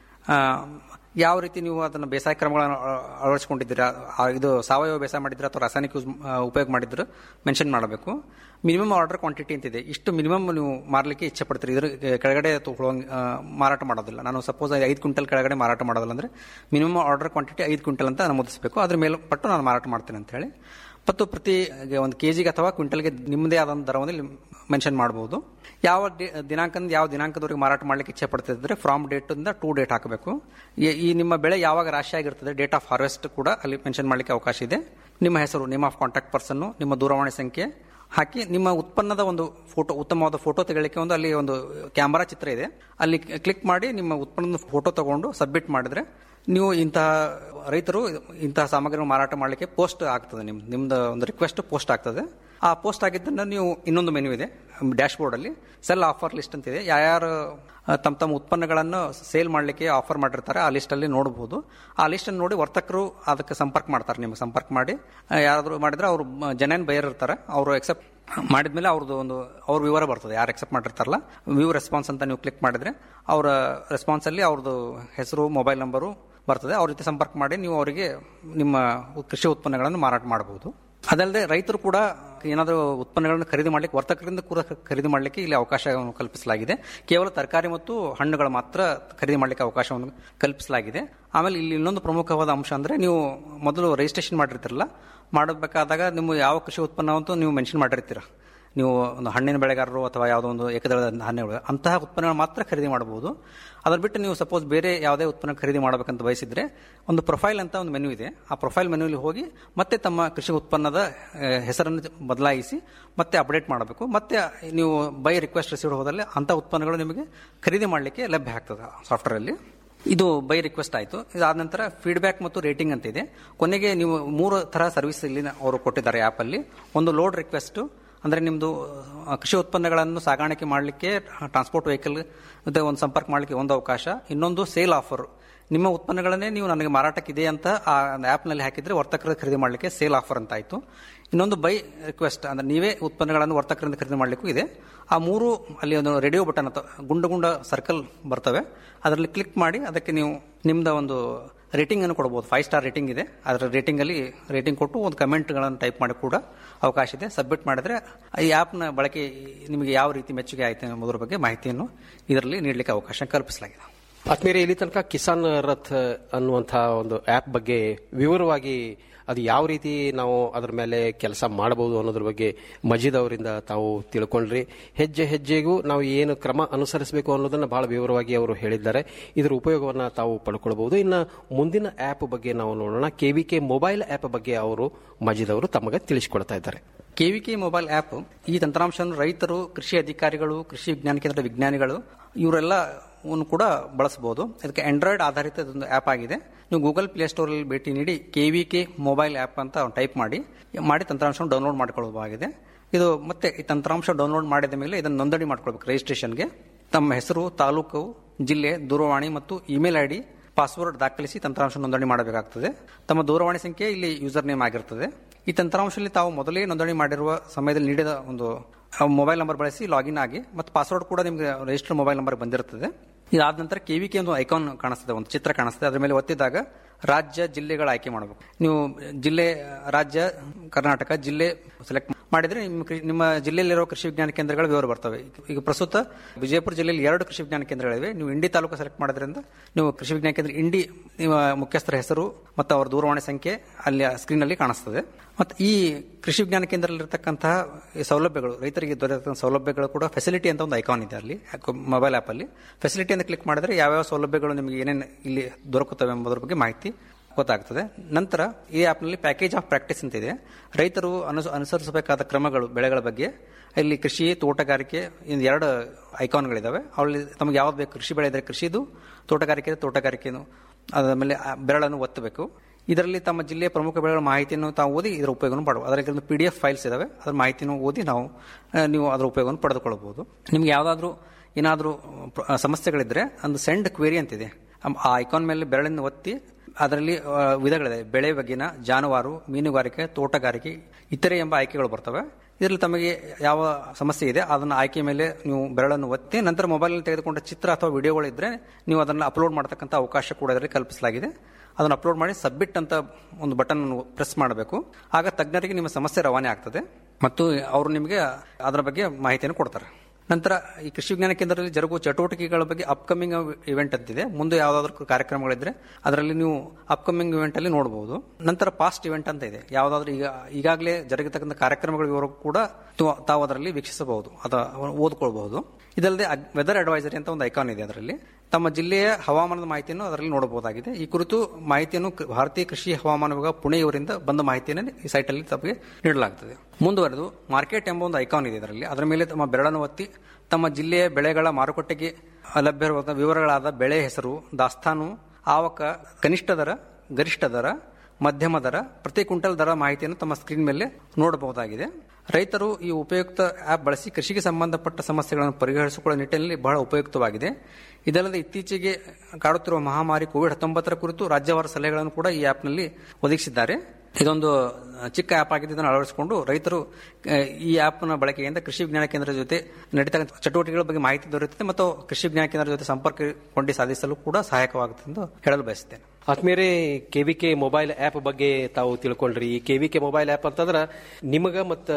ಯಾವ ರೀತಿ ನೀವು ಅದನ್ನು ಬೇಸಾಯ ಕ್ರಮಗಳನ್ನು ಅಳ- ಅಳವಡಿಸ್ಕೊಂಡಿದ್ದೀರಾ ಆ, ಇದು ಸಾವಯವ ಬೇಸಾಯ ಮಾಡಿದ್ರೆ ಅಥವಾ ರಾಸಾಯನಿಕ ಯೂಸ್ ಆ, ಉಪಯೋಗ ಮಾಡಿದ್ರೆ ಮೆನ್ಷನ್ ಮಾಡಬೇಕು ಮಿನಿಮಮ್ ಆರ್ಡರ್ ಕ್ವಾಂಟಿಟಿ ಅಂತಿದೆ ಇಷ್ಟು ಮಿನಿಮಮ್ ನೀವು ಮಾರಲಿಕ್ಕೆ ಇಚ್ಛೆ ಪಡ್ತೀರಿ ಇದ್ರ ಕೆಳಗಡೆ ತಗೊಳ್ಳೋಂಗ್ ಆ, ಮಾರಾಟ ಮಾಡೋದಿಲ್ಲ ನಾನು ಸಪೋಸ್ ಐದು ಕ್ವಿಂಟಲ್ ಕೆಳಗಡೆ ಮಾರಾಟ ಮಾಡೋದಿಲ್ಲ ಅಂದ್ರೆ ಮಿನಿಮಮ್ ಆರ್ಡರ್ ಕ್ವಾಂಟಿಟಿ ಐದು ಕ್ವಿಂಟಲ್ ಅಂತ ನಮೂದಿಸಬೇಕು ಅದ್ರ ಮೇಲೆ ಪಟ್ಟು ನಾನು ಮಾರಾಟ ಮಾಡ್ತೇನೆ ಅಂತ ಹೇಳಿ ಮತ್ತು ಪ್ರತಿ ಒಂದು ಕೆಜಿಗೆ ಅಥವಾ ಕ್ವಿಂಟಲ್ಗೆ ನಿಮ್ಮದೇ ಆದ ದರವನ್ನು ಮೆನ್ಷನ್ ಮಾಡಬಹುದು ಯಾವ ಡಿ- ದಿನಾಂಕದಿಂದ ಯಾವ ದಿನಾಂಕದವರೆಗೆ ಮಾರಾಟ ಮಾಡ್ಲಿಕ್ಕೆ ಇಚ್ಛೆ ಪಡ್ತಿದ್ರೆ ಫ್ರಾಮ್ ಡೇಟ್ ಇಂದ ಟೂ ಡೇಟ್ ಹಾಕಬೇಕು ಈ- ಈ ನಿಮ್ಮ ಬೆಳೆ ಯಾವಾಗ ರಾಶಿ ಆಗಿರ್ತದೆ ಡೇಟ್ ಆಫ್ ಹಾರ್ವೆಸ್ಟ್ ಕೂಡ ಅಲ್ಲಿ ಮೆನ್ಷನ್ ಮಾಡ್ಲಿಕ್ಕೆ ಅವಕಾಶ ಇದೆ ನಿಮ್ಮ ಹೆಸರು ನೇಮ್ ಆಫ್ ಕಾಂಟ್ಯಾಕ್ಟ್ ಪರ್ಸನ್ ನಿಮ್ಮ ದೂರವಾಣಿ ಸಂಖ್ಯೆ ಹಾಕಿ ನಿಮ್ಮ ಉತ್ಪನ್ನದ ಒಂದು ಫೋಟೋ ಉತ್ತಮವಾದ ಫೋಟೋ ತೆಗೊಳ್ಳಿಕ್ಕೆ ಒಂದು ಅಲ್ಲಿ ಒಂದು ಕ್ಯಾಮರಾ ಚಿತ್ರ ಇದೆ ಅಲ್ಲಿ ಕ್ಲಿಕ್ ಮಾಡಿ ನಿಮ್ಮ ಉತ್ಪನ್ನದ ಫೋಟೋ ತಗೊಂಡು ಸಬ್ಮಿಟ್ ಮಾಡಿದ್ರೆ ನೀವು ಇಂತಹ ರೈತರು ಇಂತಹ ಸಾಮಗ್ರಿಗಳನ್ನು ಮಾರಾಟ ಮಾಡಲಿಕ್ಕೆ ಪೋಸ್ಟ್ ಆಗ್ತದೆ ನಿಮ್ ನಿಮ್ದು ಒಂದು ರಿಕ್ವೆಸ್ಟ್ ಪೋಸ್ಟ್ ಆಗ್ತದೆ ಆ ಪೋಸ್ಟ್ ಆಗಿದ್ದನ್ನು ನೀವು ಇನ್ನೊಂದು ಮೆನು ಇದೆ ಡ್ಯಾಶ್ ಬೋರ್ಡ್ ಅಲ್ಲಿ ಸೆಲ್ ಆಫರ್ ಲಿಸ್ಟ್ ಅಂತಿದೆ ಯಾರ್ಯಾರು ಆ, ತಮ್ಮ ತಮ್ಮ ಉತ್ಪನ್ನಗಳನ್ನು ಸೇಲ್ ಮಾಡಲಿಕ್ಕೆ ಆಫರ್ ಮಾಡಿರ್ತಾರೆ ಆ ಲಿಸ್ಟ್ ಅಲ್ಲಿ ನೋಡಬಹುದು ಆ ಲಿಸ್ಟ್ ಅನ್ನು ನೋಡಿ ವರ್ತಕರು ಅದಕ್ಕೆ ಸಂಪರ್ಕ ಮಾಡ್ತಾರೆ ನಿಮಗೆ ಸಂಪರ್ಕ ಮಾಡಿ ಆ, ಯಾರಾದ್ರೂ ಮಾಡಿದ್ರೆ ಅವರು ಜನ ಬೈಯರ್ ಇರ್ತಾರೆ ಅವರು ಎಕ್ಸೆಪ್ಟ್ ಮಾಡಿದ್ಮೇಲೆ ಅವ್ರದ್ದು ಒಂದು ಅವ್ರ ವಿವರ ಬರ್ತದೆ ಯಾರು ಎಕ್ಸೆಪ್ಟ್ ಮಾಡಿರ್ತಾರಲ್ಲ ವ್ಯೂ ರೆಸ್ಪಾನ್ಸ್ ಅಂತ ನೀವು ಕ್ಲಿಕ್ ಮಾಡಿದ್ರೆ ಅವರ ರೆಸ್ಪಾನ್ಸ್ ಅಲ್ಲಿ ಅವ್ರದ್ದು ಹೆಸರು ಮೊಬೈಲ್ ನಂಬರು ಬರ್ತದೆ ಅವ್ರ ಜೊತೆ ಸಂಪರ್ಕ ಮಾಡಿ ನೀವು ಅವರಿಗೆ ನಿಮ್ಮ ಕೃಷಿ ಉತ್ಪನ್ನಗಳನ್ನು ಮಾರಾಟ ಮಾಡಬಹುದು ಅದಲ್ಲದೆ ರೈತರು ಕೂಡ ಏನಾದರೂ ಉತ್ಪನ್ನಗಳನ್ನು ಖರೀದಿ ಮಾಡಲಿಕ್ಕೆ ವರ್ತಕರಿಂದ ಕೂಡ ಖರೀದಿ ಮಾಡಲಿಕ್ಕೆ ಇಲ್ಲಿ ಅವಕಾಶವನ್ನು ಕಲ್ಪಿಸಲಾಗಿದೆ ಕೇವಲ ತರಕಾರಿ ಮತ್ತು ಹಣ್ಣುಗಳು ಮಾತ್ರ ಖರೀದಿ ಮಾಡಲಿಕ್ಕೆ ಅವಕಾಶವನ್ನು ಕಲ್ಪಿಸಲಾಗಿದೆ ಆಮೇಲೆ ಇಲ್ಲಿ ಇನ್ನೊಂದು ಪ್ರಮುಖವಾದ ಅಂಶ ಅಂದ್ರೆ ನೀವು ಮೊದಲು ರಿಜಿಸ್ಟ್ರೇಷನ್ ಮಾಡಿರ್ತಿರಲ್ಲ ಮಾಡಬೇಕಾದಾಗ ನಿಮ್ಮ ಯಾವ ಕೃಷಿ ಉತ್ಪನ್ನ ಅಂತೂ ನೀವು ಮೆನ್ಷನ್ ಮಾಡಿರ್ತೀರ ನೀವು ಒಂದು ಹಣ್ಣಿನ ಬೆಳೆಗಾರರು ಅಥವಾ ಯಾವುದೋ ಒಂದು ಏಕದಳ ಧಾನ್ಯಗಳು ಅಂತಹ ಉತ್ಪನ್ನಗಳು ಮಾತ್ರ ಖರೀದಿ ಮಾಡಬಹುದು ಅದರ ಬಿಟ್ಟು ನೀವು ಸಪೋಸ್ ಬೇರೆ ಯಾವುದೇ ಉತ್ಪನ್ನ ಖರೀದಿ ಮಾಡಬೇಕಂತ ಬಯಸಿದ್ರೆ ಒಂದು ಪ್ರೊಫೈಲ್ ಅಂತ ಒಂದು ಮೆನು ಇದೆ ಆ ಪ್ರೊಫೈಲ್ ಮೆನುಲಿ ಹೋಗಿ ಮತ್ತೆ ತಮ್ಮ ಕೃಷಿ ಉತ್ಪನ್ನದ ಆ, ಹೆಸರನ್ನು ಬದಲಾಯಿಸಿ ಮತ್ತೆ ಅಪ್ಡೇಟ್ ಮಾಡಬೇಕು ಮತ್ತೆ ನೀವು ಬೈ ರಿಕ್ವೆಸ್ಟ್ ರಿಸೀವ್ ಹೋದಲ್ಲಿ ಅಂಥ ಉತ್ಪನ್ನಗಳು ನಿಮಗೆ ಖರೀದಿ ಮಾಡಲಿಕ್ಕೆ ಲಭ್ಯ ಆಗ್ತದೆ ಸಾಫ್ಟ್ವೇರಲ್ಲಿ ಇದು ಬೈ ರಿಕ್ವೆಸ್ಟ್ ಆಯಿತು ಇದಾದ ನಂತರ ಫೀಡ್ಬ್ಯಾಕ್ ಮತ್ತು ರೇಟಿಂಗ್ ಅಂತ ಇದೆ ಕೊನೆಗೆ ನೀವು ಮೂರು ಥರ ಸರ್ವಿಸ್ ಇಲ್ಲಿ ಅವರು ಕೊಟ್ಟಿದ್ದಾರೆ ಆ್ಯಪಲ್ಲಿ ಒಂದು ಲೋಡ್ ರಿಕ್ವೆಸ್ಟ್ ಅಂದರೆ ನಿಮ್ಮದು ಆ, ಕೃಷಿ ಉತ್ಪನ್ನಗಳನ್ನು ಸಾಗಾಣಿಕೆ ಮಾಡಲಿಕ್ಕೆ ಟ್ರಾನ್ಸ್ಪೋರ್ಟ್ ವೆಹಿಕಲ್ ಜೊತೆ ಒಂದು ಸಂಪರ್ಕ ಮಾಡಲಿಕ್ಕೆ ಒಂದು ಅವಕಾಶ ಇನ್ನೊಂದು ಸೇಲ್ ಆಫರ್ ನಿಮ್ಮ ಉತ್ಪನ್ನಗಳನ್ನೇ ನೀವು ನನಗೆ ಮಾರಾಟಕ್ಕಿದೆ ಅಂತ ಆ ಆ್ಯಪ್ನಲ್ಲಿ ಹಾಕಿದರೆ ವರ್ತಕರ ಖರೀದಿ ಮಾಡಲಿಕ್ಕೆ ಸೇಲ್ ಆಫರ್ ಅಂತ ಆಯಿತು ಇನ್ನೊಂದು ಬೈ ರಿಕ್ವೆಸ್ಟ್ ಅಂದರೆ ನೀವೇ ಉತ್ಪನ್ನಗಳನ್ನು ವರ್ತಕರಿಂದ ಖರೀದಿ ಮಾಡಲಿಕ್ಕೂ ಇದೆ ಆ ಮೂರು ಅಲ್ಲಿ ಒಂದು ರೇಡಿಯೋ ಬಟನ್ ಅಥವಾ ಗುಂಡ ಗುಂಡ ಸರ್ಕಲ್ ಬರ್ತವೆ ಅದರಲ್ಲಿ ಕ್ಲಿಕ್ ಮಾಡಿ ಅದಕ್ಕೆ ನೀವು ನಿಮ್ದ ಒಂದು ರೇಟಿಂಗ್ ಅನ್ನು ಕೊಡಬಹುದು ಫೈವ್ ಸ್ಟಾರ್ ರೇಟಿಂಗ್ ಇದೆ ಅದರ ರೇಟಿಂಗ್ ಅಲ್ಲಿ ರೇಟಿಂಗ್ ಕೊಟ್ಟು ಒಂದು ಕಮೆಂಟ್ಗಳನ್ನು ಟೈಪ್ ಮಾಡಿ ಕೂಡ ಅವಕಾಶ ಇದೆ ಸಬ್ಮಿಟ್ ಮಾಡಿದ್ರೆ ಈ ಆ್ಯಪ್ನ ಬಳಕೆ ನಿಮಗೆ ಯಾವ ರೀತಿ ಮೆಚ್ಚುಗೆ ಆಯಿತು ಎಂಬುದರ ಬಗ್ಗೆ ಮಾಹಿತಿಯನ್ನು ಇದರಲ್ಲಿ ನೀಡಲಿಕ್ಕೆ ಅವಕಾಶ ಕಲ್ಪಿಸಲಾಗಿದೆ ಆತ್ಮೀಯರೇ ಇಲ್ಲಿ ತನಕ ಕಿಸಾನ್ ರಥ್ ಅನ್ನುವಂತಹ ಒಂದು ಆ್ಯಪ್ ಬಗ್ಗೆ ವಿವರವಾಗಿ ಅದು ಯಾವ ರೀತಿ ನಾವು ಅದರ ಮೇಲೆ ಕೆಲಸ ಮಾಡಬಹುದು ಅನ್ನೋದ್ರ ಬಗ್ಗೆ ಮಜೀದ್ ಅವರಿಂದ ತಾವು ತಿಳ್ಕೊಂಡ್ರಿ ಹೆಜ್ಜೆ ಹೆಜ್ಜೆಗೂ ನಾವು ಏನು ಕ್ರಮ ಅನುಸರಿಸಬೇಕು ಅನ್ನೋದನ್ನ ಬಹಳ ವಿವರವಾಗಿ ಅವರು ಹೇಳಿದ್ದಾರೆ ಇದರ ಉಪಯೋಗವನ್ನು ತಾವು ಪಡ್ಕೊಳ್ಬಹುದು ಇನ್ನು ಮುಂದಿನ ಆ್ಯಪ್ ಬಗ್ಗೆ ನಾವು ನೋಡೋಣ ಕೆವಿಕೆ ಮೊಬೈಲ್ ಆ್ಯಪ್ ಬಗ್ಗೆ ಅವರು ಮಜೀದ್ ಅವರು ತಮಗೆ ತಿಳಿಸಿಕೊಡ್ತಾ ಇದ್ದಾರೆ ಕೆವಿಕೆ ಮೊಬೈಲ್ ಆ್ಯಪ್ ಈ ತಂತ್ರಾಂಶವನ್ನು ರೈತರು ಕೃಷಿ ಅಧಿಕಾರಿಗಳು ಕೃಷಿ ವಿಜ್ಞಾನ ಕೇಂದ್ರದ ವಿಜ್ಞಾನಿಗಳು ಇವರೆಲ್ಲ ಕೂಡ ಬಳಸಬಹುದು ಇದಕ್ಕೆ ಆಂಡ್ರಾಯ್ಡ್ ಆಧಾರಿತ ಒಂದು ಆ್ಯಪ್ ಆಗಿದೆ ನೀವು ಗೂಗಲ್ ಪ್ಲೇ ಸ್ಟೋರಲ್ಲಿ ಭೇಟಿ ನೀಡಿ ಕೆವಿಕೆ ಮೊಬೈಲ್ ಆ್ಯಪ್ ಅಂತ ಟೈಪ್ ಮಾಡಿ ಮಾಡಿ ತಂತ್ರಾಂಶವನ್ನು ಡೌನ್ಲೋಡ್ ಮಾಡ್ಕೊಳ್ಳಬಹುದಾಗಿದೆ ಇದು ಮತ್ತೆ ಈ ತಂತ್ರಾಂಶ ಡೌನ್ಲೋಡ್ ಮಾಡಿದ ಮೇಲೆ ಇದನ್ನು ನೋಂದಣಿ ಮಾಡ್ಕೊಳ್ಬೇಕು ರಿಜಿಸ್ಟ್ರೇಷನ್ಗೆ ತಮ್ಮ ಹೆಸರು ತಾಲೂಕು ಜಿಲ್ಲೆ ದೂರವಾಣಿ ಮತ್ತು ಇಮೇಲ್ ಐಡಿ ಪಾಸ್ವರ್ಡ್ ದಾಖಲಿಸಿ ತಂತ್ರಾಂಶ ನೋಂದಣಿ ಮಾಡಬೇಕಾಗ್ತದೆ ತಮ್ಮ ದೂರವಾಣಿ ಸಂಖ್ಯೆ ಇಲ್ಲಿ ಯೂಸರ್ ನೇಮ್ ಆಗಿರ್ತದೆ ಈ ತಂತ್ರಾಂಶದಲ್ಲಿ ತಾವು ಮೊದಲೇ ನೋಂದಣಿ ಮಾಡಿರುವ ಸಮಯದಲ್ಲಿ ನೀಡಿದ ಒಂದು ಮೊಬೈಲ್ ನಂಬರ್ ಬಳಸಿ ಲಾಗಿನ್ ಆಗಿ ಮತ್ತು ಪಾಸ್ವರ್ಡ್ ಕೂಡ ನಿಮಗೆ ರಿಜಿಸ್ಟರ್ ಮೊಬೈಲ್ ನಂಬರ್ ಬಂದಿರುತ್ತದೆ ಇದಾದ ನಂತರ ಕೆವಿಕೆ ಒಂದು ಐಕಾನ್ ಕಾಣಿಸ್ತದೆ ಒಂದು ಚಿತ್ರ ಕಾಣಿಸ್ತದೆ ಅದರ ಮೇಲೆ ಒತ್ತಿದಾಗ ರಾಜ್ಯ ಜಿಲ್ಲೆಗಳ ಆಯ್ಕೆ ಮಾಡಬೇಕು ನೀವು ಜಿಲ್ಲೆ ರಾಜ್ಯ ಕರ್ನಾಟಕ ಜಿಲ್ಲೆ ಸೆಲೆಕ್ಟ್ ಮಾಡಿದ್ರೆ ನಿಮ್ಮ ಕೃ- ನಿಮ್ಮ ಜಿಲ್ಲೆಯಲ್ಲಿರುವ ಕೃಷಿ ವಿಜ್ಞಾನ ಕೇಂದ್ರಗಳ ವಿವರ ಬರ್ತವೆ ಈಗ ಪ್ರಸ್ತುತ ವಿಜಯಪುರ ಜಿಲ್ಲೆಯಲ್ಲಿ ಎರಡು ಕೃಷಿ ವಿಜ್ಞಾನ ಕೇಂದ್ರಗಳಿವೆ ನೀವು ಇಂಡಿ ತಾಲೂಕು ಸೆಲೆಕ್ಟ್ ಮಾಡೋದ್ರಿಂದ ನೀವು ಕೃಷಿ ವಿಜ್ಞಾನ ಕೇಂದ್ರ ಇಂಡಿ ನಿಮ್ಮ ಮುಖ್ಯಸ್ಥರ ಹೆಸರು ಮತ್ತು ಅವರ ದೂರವಾಣಿ ಸಂಖ್ಯೆ ಅಲ್ಲಿ ಸ್ಕ್ರೀನ್ ಅಲ್ಲಿ ಕಾಣಿಸ್ತದೆ ಮತ್ತು ಈ ಕೃಷಿ ವಿಜ್ಞಾನ ಕೇಂದ್ರದಲ್ಲಿರ್ತಕ್ಕಂತಹ ಈ ಸೌಲಭ್ಯಗಳು ರೈತರಿಗೆ ದೊರೆತಕ್ಕಂಥ ಸೌಲಭ್ಯಗಳು ಕೂಡ ಫೆಸಿಲಿಟಿ ಅಂತ ಒಂದು ಐಕಾನ್ ಇದೆ ಅಲ್ಲಿ ಮೊಬೈಲ್ ಆಪ್ ಅಲ್ಲಿ ಫೆಸಿಲಿಟಿ ಅಂತ ಕ್ಲಿಕ್ ಮಾಡಿದ್ರೆ ಯಾವ್ಯಾವ ಸೌಲಭ್ಯಗಳು ನಿಮಗೆ ಏನೇನು ಇಲ್ಲಿ ದೊರಕುತ್ತವೆ ಎಂಬುದರ ಬಗ್ಗೆ ಮಾಹಿತಿ ಗೊತ್ತಾಗ್ತದೆ ನಂತರ ಈ ಆ್ಯಪ್ನಲ್ಲಿ ಪ್ಯಾಕೇಜ್ ಆಫ್ ಪ್ರಾಕ್ಟೀಸ್ ಅಂತ ಇದೆ ರೈತರು ಅನುಸ ಅನುಸರಿಸಬೇಕಾದ ಕ್ರಮಗಳು ಬೆಳೆಗಳ ಬಗ್ಗೆ ಇಲ್ಲಿ ಕೃಷಿ ತೋಟಗಾರಿಕೆ ಇಂದು ಎರಡು ಐಕಾನ್ಗಳಿದ್ದಾವೆ ಅವರಲ್ಲಿ ತಮಗೆ ಯಾವ್ದು ಬೇಕು ಕೃಷಿ ಬೆಳೆ ಇದ್ರೆ ಕೃಷಿದು ತೋಟಗಾರಿಕೆ ಇದ್ರೆ ತೋಟಗಾರಿಕೆನು ಆಮೇಲೆ ಆ ಬೆರಳನ್ನು ಒತ್ತಬೇಕು ಇದರಲ್ಲಿ ತಮ್ಮ ಜಿಲ್ಲೆಯ ಪ್ರಮುಖ ಬೆಳೆಗಳ ಮಾಹಿತಿಯನ್ನು ತಾವು ಓದಿ ಇದರ ಉಪಯೋಗವನ್ನು ಪಡಬಹುದು ಅದರಲ್ಲಿ ಪಿ ಡಿ ಎಫ್ ಫೈಲ್ಸ್ ಇದಾವೆ ಅದರ ಮಾಹಿತಿಯನ್ನು ಓದಿ ನಾವು ಆ, ನೀವು ಅದರ ಉಪಯೋಗವನ್ನು ಪಡೆದುಕೊಳ್ಳಬಹುದು ನಿಮ್ಗೆ ಯಾವುದಾದ್ರೂ ಏನಾದರೂ ಸಮಸ್ಯೆಗಳಿದ್ರೆ ಒಂದು ಸೆಂಡ್ ಕ್ವೇರಿ ಅಂತಿದೆ ಅಮ್- ಆ ಐಕಾನ್ ಮೇಲೆ ಬೆರಳಿನ ಒತ್ತಿ ಅದರಲ್ಲಿ ಆ, ವಿಧಗಳಿದೆ ಬೆಳೆ ಬಗ್ಗಿನ ಜಾನುವಾರು ಮೀನುಗಾರಿಕೆ ತೋಟಗಾರಿಕೆ ಇತರೆ ಎಂಬ ಆಯ್ಕೆಗಳು ಬರ್ತವೆ ಇದರಲ್ಲಿ ತಮಗೆ ಯಾವ ಸಮಸ್ಯೆ ಇದೆ ಅದನ್ನು ಆಯ್ಕೆ ಮೇಲೆ ನೀವು ಬೆರಳನ್ನು ಒತ್ತಿ ನಂತರ ಮೊಬೈಲ್ನಲ್ಲಿ ತೆಗೆದುಕೊಂಡ ಚಿತ್ರ ಅಥವಾ ವಿಡಿಯೋಗಳಿದ್ರೆ ನೀವು ಅದನ್ನು ಅಪ್ಲೋಡ್ ಮಾಡತಕ್ಕಂಥ ಅವಕಾಶ ಕೂಡ ಇದರಲ್ಲಿ ಕಲ್ಪಿಸಲಾಗಿದೆ ಅದನ್ನು ಅಪ್ಲೋಡ್ ಮಾಡಿ ಸಬ್ಮಿಟ್ ಅಂತ ಒಂದು ಬಟನ್ ಪ್ರೆಸ್ ಮಾಡಬೇಕು ಆಗ ತಜ್ಞರಿಗೆ ನಿಮ್ಮ ಸಮಸ್ಯೆ ರವಾನೆ ಆಗ್ತದೆ ಮತ್ತು ಅವರು ನಿಮಗೆ ಅದರ ಬಗ್ಗೆ ಮಾಹಿತಿಯನ್ನು ಕೊಡ್ತಾರೆ ನಂತರ ಈ ಕೃಷಿ ವಿಜ್ಞಾನ ಕೇಂದ್ರದಲ್ಲಿ ಜರುಗುವ ಚಟುವಟಿಕೆಗಳ ಬಗ್ಗೆ ಅಪ್ಕಮಿಂಗ್ ಇವೆಂಟ್ ಅಂತಿದೆ ಮುಂದೆ ಯಾವುದಾದ್ರೂ ಕಾರ್ಯಕ್ರಮಗಳಿದ್ರೆ ಅದರಲ್ಲಿ ನೀವು ಅಪ್ಕಮಿಂಗ್ ಇವೆಂಟ್ ಅಲ್ಲಿ ನೋಡಬಹುದು ನಂತರ ಪಾಸ್ಟ್ ಇವೆಂಟ್ ಅಂತ ಇದೆ ಯಾವುದಾದ್ರೂ ಈಗ ಈಗಾಗಲೇ ಜರುಗತಕ್ಕಂಥ ಕಾರ್ಯಕ್ರಮಗಳ ವಿವರ ಕೂಡ ತು- ತಾವು ಅದರಲ್ಲಿ ವೀಕ್ಷಿಸಬಹುದು ಅಥವಾ ಓದ್ಕೊಳ್ಬಹುದು ಇದಲ್ಲದೆ ವೆದರ್ ಅಡ್ವೈಸರಿ ಅಂತ ಒಂದು ಐಕಾನ್ ಇದೆ ಅದರಲ್ಲಿ ತಮ್ಮ ಜಿಲ್ಲೆಯ ಹವಾಮಾನದ ಮಾಹಿತಿಯನ್ನು ಅದರಲ್ಲಿ ನೋಡಬಹುದಾಗಿದೆ ಈ ಕುರಿತು ಮಾಹಿತಿಯನ್ನು ಕ- ಭಾರತೀಯ ಕೃಷಿ ಹವಾಮಾನ ವಿಭಾಗ ಪುಣೆ ಇವರಿಂದ ಬಂದ ಮಾಹಿತಿಯನ್ನು ಈ ಸೈಟ್ ಅಲ್ಲಿ ತಮಗೆ ನೀಡಲಾಗುತ್ತದೆ ಮುಂದುವರೆದು ಮಾರ್ಕೆಟ್ ಎಂಬ ಒಂದು ಐಕಾನ್ ಇದೆ ಇದರಲ್ಲಿ ಅದರ ಮೇಲೆ ತಮ್ಮ ಬೆರಳನ್ನು ಒತ್ತಿ ತಮ್ಮ ಜಿಲ್ಲೆಯ ಬೆಳೆಗಳ ಮಾರುಕಟ್ಟೆಗೆ ಲಭ್ಯವಿರುವ ವಿವರಗಳಾದ ಬೆಳೆ ಹೆಸರು ದಾಸ್ತಾನು ಆವಕ ಕನಿಷ್ಠ ದರ ಗರಿಷ್ಠ ದರ ಮಧ್ಯಮ ದರ ಪ್ರತಿ ಕ್ವಿಂಟಲ್ ದರ ಮಾಹಿತಿಯನ್ನು ತಮ್ಮ ಸ್ಕ್ರೀನ್ ಮೇಲೆ ನೋಡಬಹುದಾಗಿದೆ ರೈತರು ಈ ಉಪಯುಕ್ತ ಆಪ್ ಬಳಸಿ ಕೃಷಿಗೆ ಸಂಬಂಧಪಟ್ಟ ಸಮಸ್ಯೆಗಳನ್ನು ಪರಿಹರಿಸಿಕೊಳ್ಳುವ ನಿಟ್ಟಿನಲ್ಲಿ ಬಹಳ ಉಪಯುಕ್ತವಾಗಿದೆ ಇದಲ್ಲದೆ ಇತ್ತೀಚೆಗೆ ಕಾಡುತ್ತಿರುವ ಮಹಾಮಾರಿ ಕೋವಿಡ್ ಹತ್ತೊಂಬತ್ತರ ಕುರಿತು ರಾಜ್ಯವಾರ ಸಲಹೆಗಳನ್ನು ಕೂಡ ಈ ಆಪ್ನಲ್ಲಿ ಒದಗಿಸಿದ್ದಾರೆ ಇದೊಂದು ಚಿಕ್ಕ ಆಪ್ ಆಗಿದೆ ಇದನ್ನು ಅಳವಡಿಸಿಕೊಂಡು ರೈತರು ಆ, ಈ ಆಪ್ನ ಬಳಕೆಯಿಂದ ಕೃಷಿ ವಿಜ್ಞಾನ ಕೇಂದ್ರದ ಜೊತೆ ನಡೀತಕ್ಕಂಥ ಚಟುವಟಿಕೆಗಳ ಬಗ್ಗೆ ಮಾಹಿತಿ ದೊರೆಯುತ್ತದೆ ಮತ್ತು ಕೃಷಿ ವಿಜ್ಞಾನ ಕೇಂದ್ರದ ಜೊತೆ ಸಂಪರ್ಕ ಕೊಂಡಿ ಸಾಧಿಸಲು ಕೂಡ ಸಹಾಯಕವಾಗುತ್ತೆ ಎಂದು ಹೇಳಲು ಬಯಸುತ್ತೇನೆ ಆತ್ಮೀಯರೇ ಕೆವಿಕೆ ಮೊಬೈಲ್ ಆ್ಯಪ್ ಬಗ್ಗೆ ತಾವು ತಿಳ್ಕೊಂಡ್ರಿ ಈ ಕೆವಿಕೆ ಮೊಬೈಲ್ ಆ್ಯಪ್ ಅಂತಂದ್ರೆ ನಿಮಗ ಮತ್ತು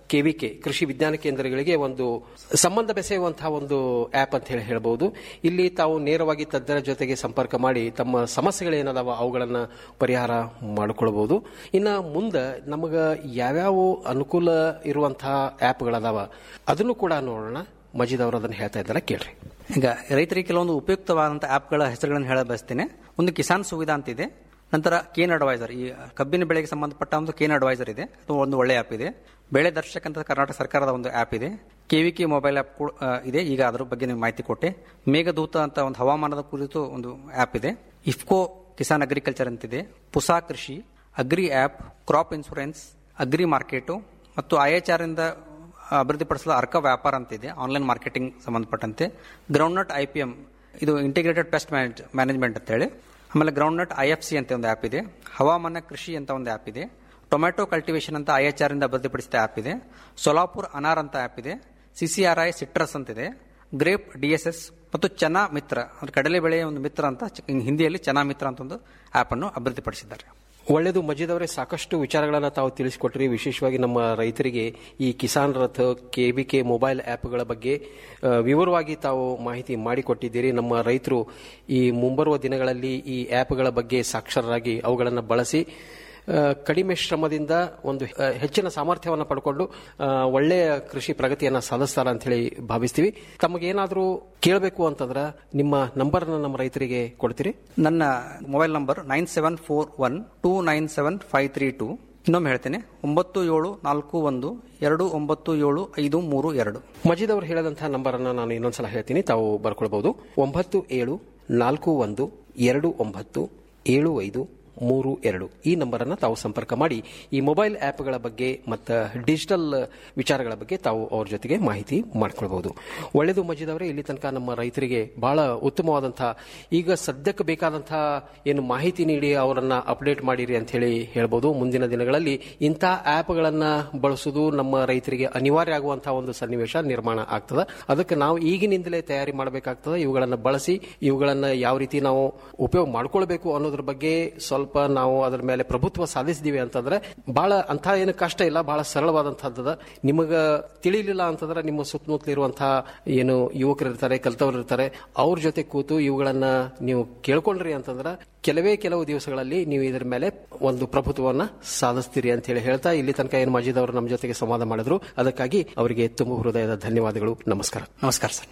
ಕೆವಿಕೆ ಕೃಷಿ ವಿಜ್ಞಾನ ಕೇಂದ್ರಗಳಿಗೆ ಒಂದು ಸಂಬಂಧ ಬೆಸೆಯುವಂತಹ ಒಂದು ಆಪ್ ಅಂತ ಹೇಳಿ ಹೇಳಬಹುದು ಇಲ್ಲಿ ತಾವು ನೇರವಾಗಿ ತಜ್ಞರ ಜೊತೆಗೆ ಸಂಪರ್ಕ ಮಾಡಿ ತಮ್ಮ ಸಮಸ್ಯೆಗಳೇನದಾವ ಅವುಗಳನ್ನ ಪರಿಹಾರ ಮಾಡಿಕೊಳ್ಬಹುದು ಇನ್ನ ಮುಂದೆ ನಮಗ ಯಾವ್ಯಾವ ಅನುಕೂಲ ಇರುವಂತಹ ಆಪ್ಗಳದಾವ ಅದನ್ನು ಕೂಡ ನೋಡೋಣ ಮಜೀದ್ ಅವರು ಅದನ್ನ ಹೇಳ್ತಾ ಇದ್ದಾರೆ ಕೇಳ್ರಿ ಈಗ ರೈತರಿಗೆ ಕೆಲವೊಂದು ಉಪಯುಕ್ತವಾದಂಥ ಆ್ಯಪ್ಗಳ ಹೆಸರುಗಳನ್ನು ಹೇಳ ಬಯಸ್ತೇನೆ ಒಂದು ಕಿಸಾನ್ ಸುವಿಧಾ ಅಂತಿದೆ ನಂತರ ಕೇನ್ ಅಡ್ವೈಸರ್ ಈ ಕಬ್ಬಿನ ಬೆಳೆಗೆ ಸಂಬಂಧಪಟ್ಟ ಒಂದು ಕೇನ್ ಅಡ್ವೈಸರ್ ಇದೆ ಅದು ಒಂದು ಒಳ್ಳೆ ಆ್ಯಪ್ ಇದೆ ಬೆಳೆ ದರ್ಶಕ್ ಅಂತ ಕರ್ನಾಟಕ ಸರ್ಕಾರದ ಒಂದು ಆ್ಯಪ್ ಇದೆ ಕೆವಿಕೆ ಮೊಬೈಲ್ ಆ್ಯಪ್ ಕೂಡ ಆ, ಇದೆ ಈಗ ಅದರ ಬಗ್ಗೆ ನೀವು ಮಾಹಿತಿ ಕೊಟ್ಟೆ ಮೇಘದೂತ ಅಂತ ಒಂದು ಹವಾಮಾನದ ಕುರಿತು ಒಂದು ಆ್ಯಪ್ ಇದೆ ಇಫ್ಕೋ ಕಿಸಾನ್ ಅಗ್ರಿಕಲ್ಚರ್ ಅಂತಿದೆ Pusa Krishi agri app crop insurance agri market ಮತ್ತು ಐ ಎಚ್ ಆರ್ ಇಂದ ಅಭಿವೃದ್ಧಿಪಡಿಸಲು ಅರ್ಕ ವ್ಯಾಪಾರ ಅಂತಿದೆ ಆನ್ಲೈನ್ ಮಾರ್ಕೆಟಿಂಗ್ ಸಂಬಂಧಪಟ್ಟಂತೆ ಗ್ರೌಂಡ್ನಟ್ ಐ ಪಿ ಎಂ ಇದು ಇಂಟಿಗ್ರೇಟೆಡ್ ಪೆಸ್ಟ್ ಮ್ಯಾನೇಜ್ ಮ್ಯಾನೇಜ್ಮೆಂಟ್ ಅಂತೇಳಿ ಆಮೇಲೆ ಗ್ರೌಂಡ್ನಟ್ ಐ ಎಫ್ ಸಿ ಅಂತ ಒಂದು ಆ್ಯಪ್ ಇದೆ ಹವಾಮಾನ ಕೃಷಿ ಅಂತ ಒಂದು ಆ್ಯಪ್ ಇದೆ ಟೊಮ್ಯಾಟೊ ಕಲ್ಟಿವೇಶನ್ ಅಂತ ಐ ಎಚ್ ಆರ್ ಇಂದ ಅಭಿವೃದ್ಧಿಪಡಿಸಿದ ಆ್ಯಪ್ ಇದೆ ಸೊಲಾಪುರ್ ಅನಾರ್ ಅಂತ ಆ್ಯಪ್ ಇದೆ ಸಿಸಿಆರ್ ಐ ಸಿಟ್ರಸ್ ಅಂತಿದೆ ಗ್ರೇಪ್ ಡಿ ಎಸ್ ಎಸ್ ಮತ್ತು ಚನಾ ಮಿತ್ರ ಅಂದ್ರೆ ಕಡಲೆ ಬೆಳೆಯ ಒಂದು ಮಿತ್ರ ಅಂತ ಚ- ಹಿಂದಿಯಲ್ಲಿ ಚನಾ ಮಿತ್ರ ಅಂತ ಒಂದು ಆ್ಯಪ್ ಅನ್ನು ಅಭಿವೃದ್ಧಿಪಡಿಸಿದ್ದಾರೆ ಒಳ್ಳೆಯದು ಮಜೀದ್ ಅವರೇ ಸಾಕಷ್ಟು ವಿಚಾರಗಳನ್ನು ತಾವು ತಿಳಿಸಿಕೊಟ್ರಿ ವಿಶೇಷವಾಗಿ ನಮ್ಮ ರೈತರಿಗೆ ಈ ಕಿಸಾನ್ ರಥ ಕೆಬಿಕೆ ಮೊಬೈಲ್ ಆ್ಯಪ್ಗಳ ಬಗ್ಗೆ ಆ, ವಿವರವಾಗಿ ತಾವು ಮಾಹಿತಿ ಮಾಡಿಕೊಟ್ಟಿದ್ದೀರಿ ನಮ್ಮ ರೈತರು ಈ ಮುಂಬರುವ ದಿನಗಳಲ್ಲಿ ಈ ಆ್ಯಪ್ಗಳ ಬಗ್ಗೆ ಸಾಕ್ಷರರಾಗಿ ಅವುಗಳನ್ನು ಬಳಸಿ ಆ, ಕಡಿಮೆ ಶ್ರಮದಿಂದ ಒಂದು ಆ, ಹೆಚ್ಚಿನ ಸಾಮರ್ಥ್ಯವನ್ನು ಪಡ್ಕೊಂಡು ಆ, ಒಳ್ಳೆಯ ಕೃಷಿ ಪ್ರಗತಿಯನ್ನು ಸಾಧಿಸ್ತಾರ ಅಂತ ಹೇಳಿ ಭಾವಿಸ್ತೀವಿ ತಮಗೇನಾದರೂ ಕೇಳಬೇಕು ಅಂತಂದ್ರೆ ನಿಮ್ಮ ನಂಬರ್ನ ನಮ್ಮ ರೈತರಿಗೆ ಕೊಡ್ತೀರಿ ನನ್ನ mobile number nine seven four one two nine seven five three two ಇನ್ನೊಮ್ಮೆ ಹೇಳ್ತೇನೆ ಒಂಬತ್ತು ಏಳು ನಾಲ್ಕು ಒಂದು ಎರಡು ಒಂಬತ್ತು ಏಳು ಐದು ಮೂರು ಎರಡು ಮಜೀದ್ ಅವರು ಹೇಳಿದಂತಹ ನಂಬರ್ ಅನ್ನ ನಾನು ಇನ್ನೊಂದ್ಸಲ ಹೇಳ್ತೀನಿ ತಾವು ಬರ್ಕೊಳ್ಬಹುದು ಒಂಬತ್ತು ಏಳು ನಾಲ್ಕು ಒಂದು ಎರಡು ಒಂಬತ್ತು ಏಳು ಐದು ಮೂರು ಎರಡು ಈ ನಂಬರ್ ಅನ್ನ ತಾವು ಸಂಪರ್ಕ ಮಾಡಿ ಈ ಮೊಬೈಲ್ ಆ್ಯಪ್ಗಳ ಬಗ್ಗೆ ಮತ್ತು ಡಿಜಿಟಲ್ ವಿಚಾರಗಳ ಬಗ್ಗೆ ತಾವು ಅವ್ರ ಜೊತೆಗೆ ಮಾಹಿತಿ ಮಾಡ್ಕೊಳ್ಬಹುದು ಒಳ್ಳೆಯದು ಮಜೀದ್ ಅವರೇ ಇಲ್ಲಿ ತನಕ ನಮ್ಮ ರೈತರಿಗೆ ಬಹಳ ಉತ್ತಮವಾದಂತಹ ಈಗ ಸದ್ಯಕ್ಕೆ ಬೇಕಾದಂತಹ ಏನು ಮಾಹಿತಿ ನೀಡಿ ಅವರನ್ನ ಅಪ್ಡೇಟ್ ಮಾಡಿರಿ ಅಂತ ಹೇಳಿ ಹೇಳ್ಬೋದು ಮುಂದಿನ ದಿನಗಳಲ್ಲಿ ಇಂಥ ಆ್ಯಪ್ಗಳನ್ನ ಬಳಸುವುದು ನಮ್ಮ ರೈತರಿಗೆ ಅನಿವಾರ್ಯ ಆಗುವಂತಹ ಒಂದು ಸನ್ನಿವೇಶ ನಿರ್ಮಾಣ ಆಗ್ತದೆ ಅದಕ್ಕೆ ನಾವು ಈಗಿನಿಂದಲೇ ತಯಾರಿ ಮಾಡಬೇಕಾಗ್ತದೆ ಇವುಗಳನ್ನು ಬಳಸಿ ಇವುಗಳನ್ನ ಯಾವ ರೀತಿ ನಾವು ಉಪಯೋಗ ಮಾಡ್ಕೊಳ್ಬೇಕು ಅನ್ನೋದ್ರ ಬಗ್ಗೆ ಸ್ವಲ್ಪ ನಾವು ಅದರ ಮೇಲೆ ಪ್ರಭುತ್ವ ಸಾಧಿಸಿದೀವಿ ಅಂತಂದ್ರೆ ಬಹಳ ಅಂತ ಏನು ಕಷ್ಟ ಇಲ್ಲ ಬಹಳ ಸರಳವಾದಂತಹದ್ದು ನಿಮಗ ತಿಳಿಲಿಲ್ಲ ಅಂತಂದ್ರೆ ನಿಮ್ಮ ಸುತ್ತಮುತ್ತಲ ಇರುವಂತಹ ಏನು ಯುವಕರು ಇರ್ತಾರೆ ಕಲ್ತವ್ರು ಇರ್ತಾರೆ ಅವ್ರ ಜೊತೆ ಕೂತು ಇವುಗಳನ್ನ ನೀವು ಕೇಳ್ಕೊಂಡ್ರಿ ಅಂತಂದ್ರೆ ಕೆಲವೇ ಕೆಲವು ದಿವಸಗಳಲ್ಲಿ ನೀವು ಇದರ ಮೇಲೆ ಒಂದು ಪ್ರಭುತ್ವವನ್ನ ಸಾಧಿಸ್ತೀರಿ ಅಂತ ಹೇಳಿ ಹೇಳ್ತಾ ಇಲ್ಲಿ ತನಕ ಏನು ಮಜೀದ್ ಅವರು ನಮ್ಮ ಜೊತೆಗೆ ಸಂವಾದ ಮಾಡಿದ್ರು ಅದಕ್ಕಾಗಿ ಅವರಿಗೆ ತುಂಬ ಹೃದಯದ ಧನ್ಯವಾದಗಳು ನಮಸ್ಕಾರ ನಮಸ್ಕಾರ ಸರ್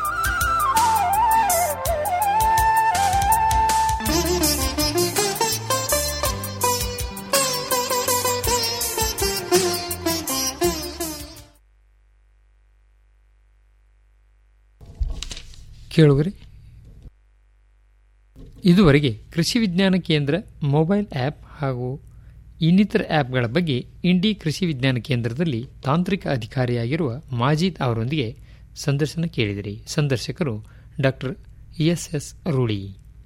ಕೇಳುಗರೆ ಇದುವರೆಗೆ ಕೃಷಿ ವಿಜ್ಞಾನ ಕೇಂದ್ರ ಮೊಬೈಲ್ ಆ್ಯಪ್ ಹಾಗೂ ಇನ್ನಿತರ ಆ್ಯಪ್ಗಳ ಬಗ್ಗೆ ಇಂಡಿ ಕೃಷಿ ವಿಜ್ಞಾನ ಕೇಂದ್ರದಲ್ಲಿ ತಾಂತ್ರಿಕ ಅಧಿಕಾರಿಯಾಗಿರುವ ಮಾಜೀದ್ ಅವರೊಂದಿಗೆ ಸಂದರ್ಶನ ಕೇಳಿದಿರಿ ಸಂದರ್ಶಕರು ಡಾಕ್ಟರ್ ಎಸ್ ಎಸ್ ರೂಢಿ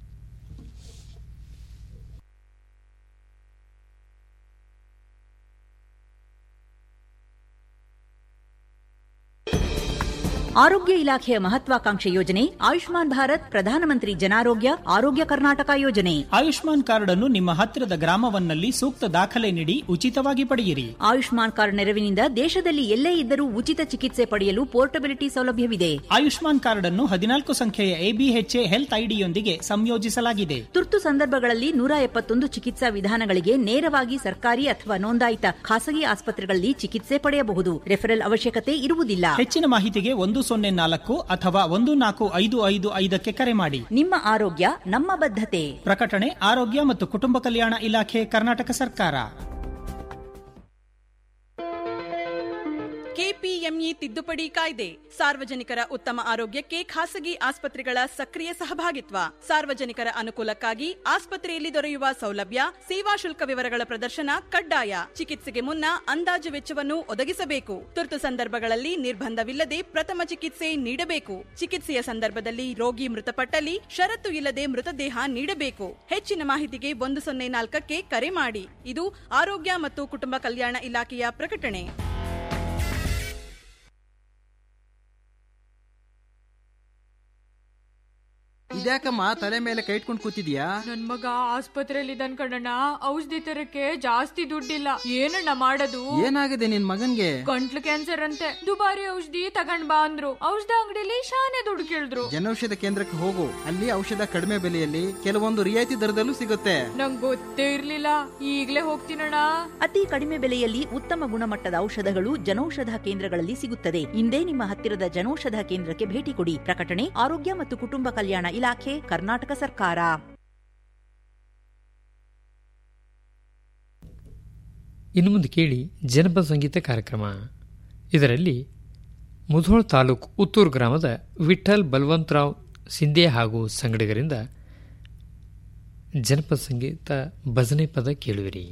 ಆರೋಗ್ಯ ಇಲಾಖೆಯ ಮಹತ್ವಾಕಾಂಕ್ಷೆ ಯೋಜನೆ ಆಯುಷ್ಮಾನ್ ಭಾರತ್ ಪ್ರಧಾನಮಂತ್ರಿ ಜನಾರೋಗ್ಯ ಆರೋಗ್ಯ ಕರ್ನಾಟಕ ಯೋಜನೆ ಆಯುಷ್ಮಾನ್ ಕಾರ್ಡ್ ಅನ್ನು ನಿಮ್ಮ ಹತ್ತಿರದ ಗ್ರಾಮವನ್ನಲ್ಲಿ ಸೂಕ್ತ ದಾಖಲೆ ನೀಡಿ ಉಚಿತವಾಗಿ ಪಡೆಯಿರಿ ಆಯುಷ್ಮಾನ್ ಕಾರ್ಡ್ ನೆರವಿನಿಂದ ದೇಶದಲ್ಲಿ ಎಲ್ಲೇ ಇದ್ದರೂ ಉಚಿತ ಚಿಕಿತ್ಸೆ ಪಡೆಯಲು ಪೋರ್ಟಬಿಲಿಟಿ ಸೌಲಭ್ಯವಿದೆ ಆಯುಷ್ಮಾನ್ ಕಾರ್ಡ್ ಅನ್ನು ಹದಿನಾಲ್ಕು ಸಂಖ್ಯೆಯ ಎಬಿಎಚ್ಎ ಹೆಲ್ತ್ ಐಡಿಯೊಂದಿಗೆ ಸಂಯೋಜಿಸಲಾಗಿದೆ ತುರ್ತು ಸಂದರ್ಭಗಳಲ್ಲಿ ನೂರ ಎಪ್ಪತ್ತೊಂದು ಚಿಕಿತ್ಸಾ ವಿಧಾನಗಳಿಗೆ ನೇರವಾಗಿ ಸರ್ಕಾರಿ ಅಥವಾ ನೋಂದಾಯಿತ ಖಾಸಗಿ ಆಸ್ಪತ್ರೆಗಳಲ್ಲಿ ಚಿಕಿತ್ಸೆ ಪಡೆಯಬಹುದು ರೆಫರಲ್ ಅವಶ್ಯಕತೆ ಇರುವುದಿಲ್ಲ ಹೆಚ್ಚಿನ ಮಾಹಿತಿಗೆ ಒಂದು ಸೊನ್ನೆ ನಾಲ್ಕು ಅಥವಾ ಒಂದು ನಾಲ್ಕು ಐದು ಐದು ಐದಕ್ಕೆ ಕರೆ ಮಾಡಿ ನಿಮ್ಮ ಆರೋಗ್ಯ ನಮ್ಮ ಬದ್ಧತೆ ಪ್ರಕಟಣೆ ಆರೋಗ್ಯ ಮತ್ತು ಕುಟುಂಬ ಕಲ್ಯಾಣ ಇಲಾಖೆ ಕರ್ನಾಟಕ ಸರ್ಕಾರ ಕೆಪಿಎಂಇ ತಿದ್ದುಪಡಿ ಕಾಯ್ದೆ ಸಾರ್ವಜನಿಕರ ಉತ್ತಮ ಆರೋಗ್ಯಕ್ಕೆ ಖಾಸಗಿ ಆಸ್ಪತ್ರೆಗಳ ಸಕ್ರಿಯ ಸಹಭಾಗಿತ್ವ ಸಾರ್ವಜನಿಕರ ಅನುಕೂಲಕ್ಕಾಗಿ ಆಸ್ಪತ್ರೆಯಲ್ಲಿ ದೊರೆಯುವ ಸೌಲಭ್ಯ ಸೇವಾ ಶುಲ್ಕ ವಿವರಗಳ ಪ್ರದರ್ಶನ ಕಡ್ಡಾಯ ಚಿಕಿತ್ಸೆಗೆ ಮುನ್ನ ಅಂದಾಜು ವೆಚ್ಚವನ್ನು ಒದಗಿಸಬೇಕು ತುರ್ತು ಸಂದರ್ಭಗಳಲ್ಲಿ ನಿರ್ಬಂಧವಿಲ್ಲದೆ ಪ್ರಥಮ ಚಿಕಿತ್ಸೆ ನೀಡಬೇಕು ಚಿಕಿತ್ಸೆಯ ಸಂದರ್ಭದಲ್ಲಿ ರೋಗಿ ಮೃತಪಟ್ಟಲ್ಲಿ ಷರತ್ತು ಇಲ್ಲದೆ ಮೃತದೇಹ ನೀಡಬೇಕು ಹೆಚ್ಚಿನ ಮಾಹಿತಿಗೆ ಒಂದು ಸೊನ್ನೆ ನಾಲ್ಕಕ್ಕೆ ಕರೆ ಮಾಡಿ ಇದು ಆರೋಗ್ಯ ಮತ್ತು ಕುಟುಂಬ ಕಲ್ಯಾಣ ಇಲಾಖೆಯ ಪ್ರಕಟಣೆ ಇದ್ಯಾಕಮ್ಮ ತಲೆ ಮೇಲೆ ಕೈ ಇಟ್ಕೊಂಡು ಕೂತಿದ್ಯಾ ನನ್ ಮಗ ಆಸ್ಪತ್ರೆಯಲ್ಲಿ ಇದ್ದಾನ್ ಕಣಣ್ಣ ಔಷಧಿ ತರಕ್ಕೆ ಜಾಸ್ತಿ ದುಡ್ಡಿಲ್ಲ ಏನಣ್ಣ ಮಾಡೋದು ಏನಾಗಿದೆ ನಿನ್ ಮಗನ್ಗೆ ಗಂಟ್ಲು ಕ್ಯಾನ್ಸರ್ ಅಂತೆ ದುಬಾರಿ ಔಷಧಿ ತಗೊಂಡ್ ಬಾ ಅಂದ್ರು ಔಷಧ ಅಂಗಡಿಲಿ ಶಾನೆ ದುಡ್ಡು ಕೇಳಿದ್ರು ಜನೌಷಧ ಕೇಂದ್ರಕ್ಕೆ ಹೋಗು ಅಲ್ಲಿ ಔಷಧ ಕಡಿಮೆ ಬೆಲೆಯಲ್ಲಿ ಕೆಲವೊಂದು ರಿಯಾಯಿತಿ ದರದಲ್ಲೂ ಸಿಗುತ್ತೆ ನಂಗ್ ಗೊತ್ತೇ ಇರ್ಲಿಲ್ಲ ಈಗ್ಲೇ ಹೋಗ್ತೀನಣ್ಣ ಅತಿ ಕಡಿಮೆ ಬೆಲೆಯಲ್ಲಿ ಉತ್ತಮ ಗುಣಮಟ್ಟದ ಔಷಧಗಳು ಜನೌಷಧ ಕೇಂದ್ರಗಳಲ್ಲಿ ಸಿಗುತ್ತದೆ ಇಂದೇ ನಿಮ್ಮ ಹತ್ತಿರದ ಜನೌಷಧ ಕೇಂದ್ರಕ್ಕೆ ಭೇಟಿ ಕೊಡಿ ಪ್ರಕಟಣೆ ಆರೋಗ್ಯ ಮತ್ತು ಕುಟುಂಬ ಕಲ್ಯಾಣ ಇಲಾಖೆ ಕರ್ನಾಟಕ ಸರ್ಕಾರ ಇನ್ನು ಮುಂದೆ ಕೇಳಿ ಜನಪದ ಸಂಗೀತ ಕಾರ್ಯಕ್ರಮ ಇದರಲ್ಲಿ ಮುಧೋಳ್ ತಾಲೂಕು ಉತ್ತೂರು ಗ್ರಾಮದ ವಿಠಲ್ ಬಲ್ವಂತರಾವ್ ಸಿಂಧೆ ಹಾಗೂ ಸಂಗಡಿಗರಿಂದ ಜನಪದ ಸಂಗೀತ ಭಜನೆ ಪದ ಕೇಳುವಿರಿ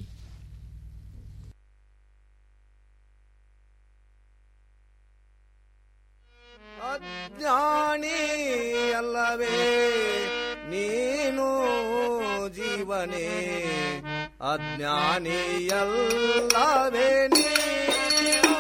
ಅಜ್ಞಾನಿ ಅಲ್ಲವೇ ನೀನು ಜೀವನೇ ಅಜ್ಞಾನಿ ಅಲ್ಲವೇ ನೀನು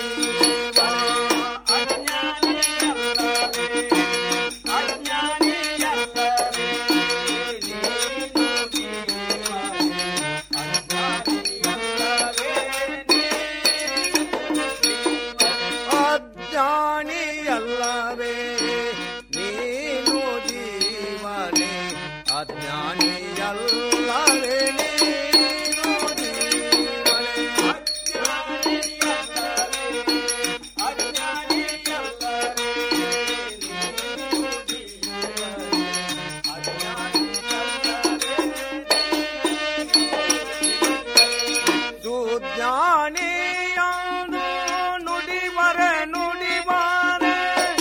ಅಜ್ಞಾನಿ ಅಲ್ಲವೇ ನೀನು ಜೀವನೇ ಅಜ್ಞಾನಿ ಅಲ್ಲವೇ ನೀನು ಸುಜ್ಞಾನಿಯಾನು ನುಡಿವರೆ ನುಡಿವಾರೆ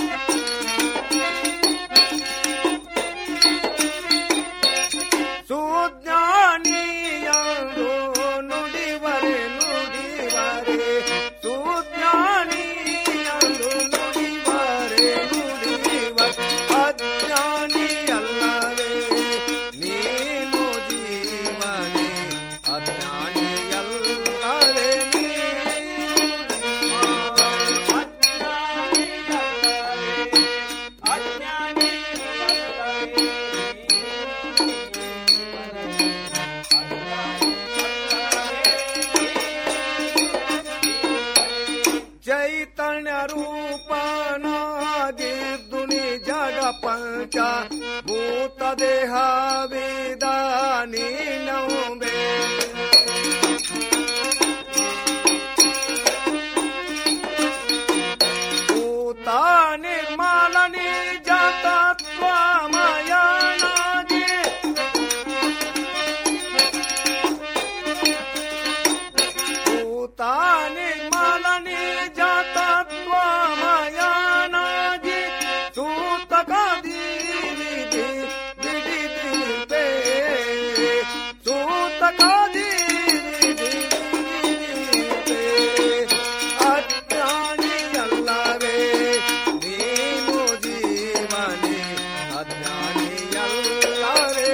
ಸುಜ್ಞಾನಿಯಾನು ನುಡಿವರೆ ನುಡಿವರೆ ಸುಜ್ಞಾನಿಯಾನು ನುಡಿವರೆ ನುಡಿವರೆ ಅಜ್ಞಾನಿ ಅಲ್ಲವೇ ನೀನು ಜೀವನೇ ಅಜ್ಞಾನಿ ಅಲ್ಲವೇ ಚೈತನ್ಯ ರೂಪನಾಗಿದ್ದು ಜಡ ಪಂಚ ಭೂತ ದೇಹ ವೇದ ನೀನೌಬೆ ಭೂತ ನಿರ್ಮಲ ನಿಜ ತತ್ವಮಯನಾಗಿ ಭೂತ ನಿರ್ಮಲ ನಿಜ ತತ್ವಮಯನಾಗಿ ಸೂತಕದಿ ವಿಧಿ ಬಿಡಿದಿರ್ಬೇ ಸೂತಕದಿ ವಿಧಿ ಬಿಡಿದಿರ್ಬೇ ಅಜ್ಞಾನಿ ಅಲ್ಲವೇ ನೀನು ಜೀವನೇ ಅಜ್ಞಾನಿ ಅಲ್ಲವೇ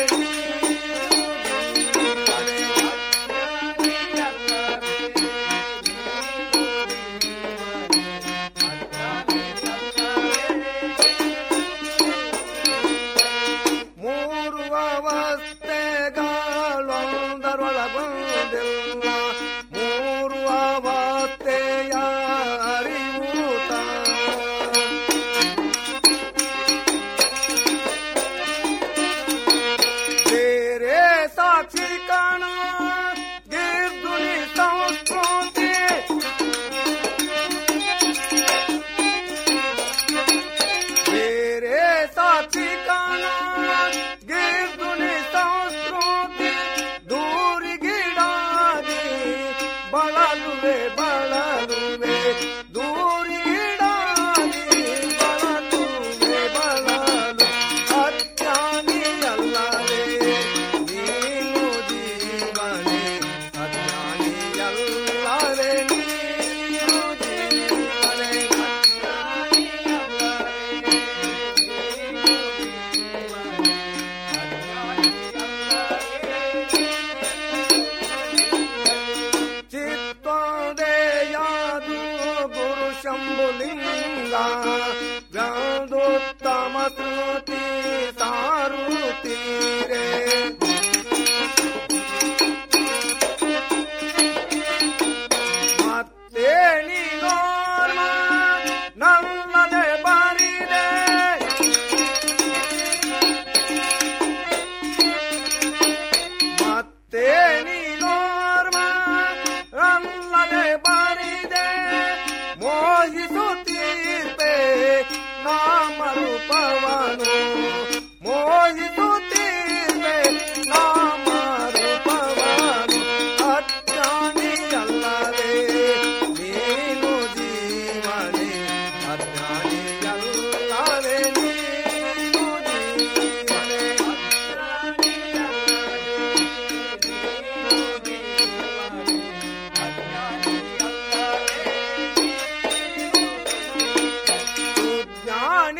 ಮೂರು ಅವಸ್ಥೆಗಳೊಂದರೊಳಗೊಂದಿಲ್ಲ ಮೂರು ಅವಸ್ಥೆಯ ಅರಿವೂತ ಬೇರೆ ಸಾಕ್ಷಿ ಕಾಣ ಗಿರ್ದುನಿ ಸಂಸ್ಕೃತಿ ಬೇರೆ ಸಾಕ್ಷಿ ಕಾಣ ಗಿರ್ದುನಿ ಸಂಸ್ಕೃತಿ ದೂರಿಗಿಡಾಗಿ ಬಳಲುವೆ ಬಳಲುವೆ ದೂರಿಗಿಡಾಗಿ ಬಳಲುವೆ ಬಳಲು ಅಜ್ಞಾನಿ ಅಲ್ಲವೇ ನೀನು ಜೀವನೇ ಅಜ್ಞಾನಿ ಅಲ್ಲವೇ ನೀನು ಜೀವನೇ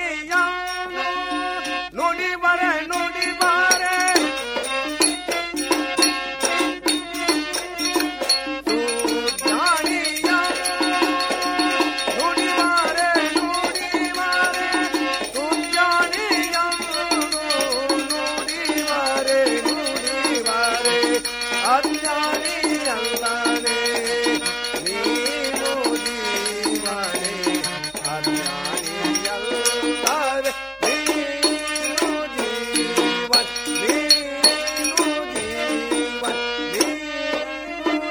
ನುಡಿ ಬಾರೆ ನುಡಿ ಬಾರೆ ಸುಜ್ಞಾನಿಯ ನುಡಿ ಬಾರೆ ನುಡಿ ಬಾರೆ ಸುಜ್ಞಾನಿಯ ನುಡಿ ಬಾರೆ ನುಡಿ ಬಾರೆ ಅಜ್ಞಾನಿಯಲ್ಲದೆ ನೀನು ಜೀವನೆ ಅಜ್ಞಾನಿಯಲ್ಲದೆ ನೀನು ಜೀವನ್ ನೀನು ಜೀವನ್ ನೀನು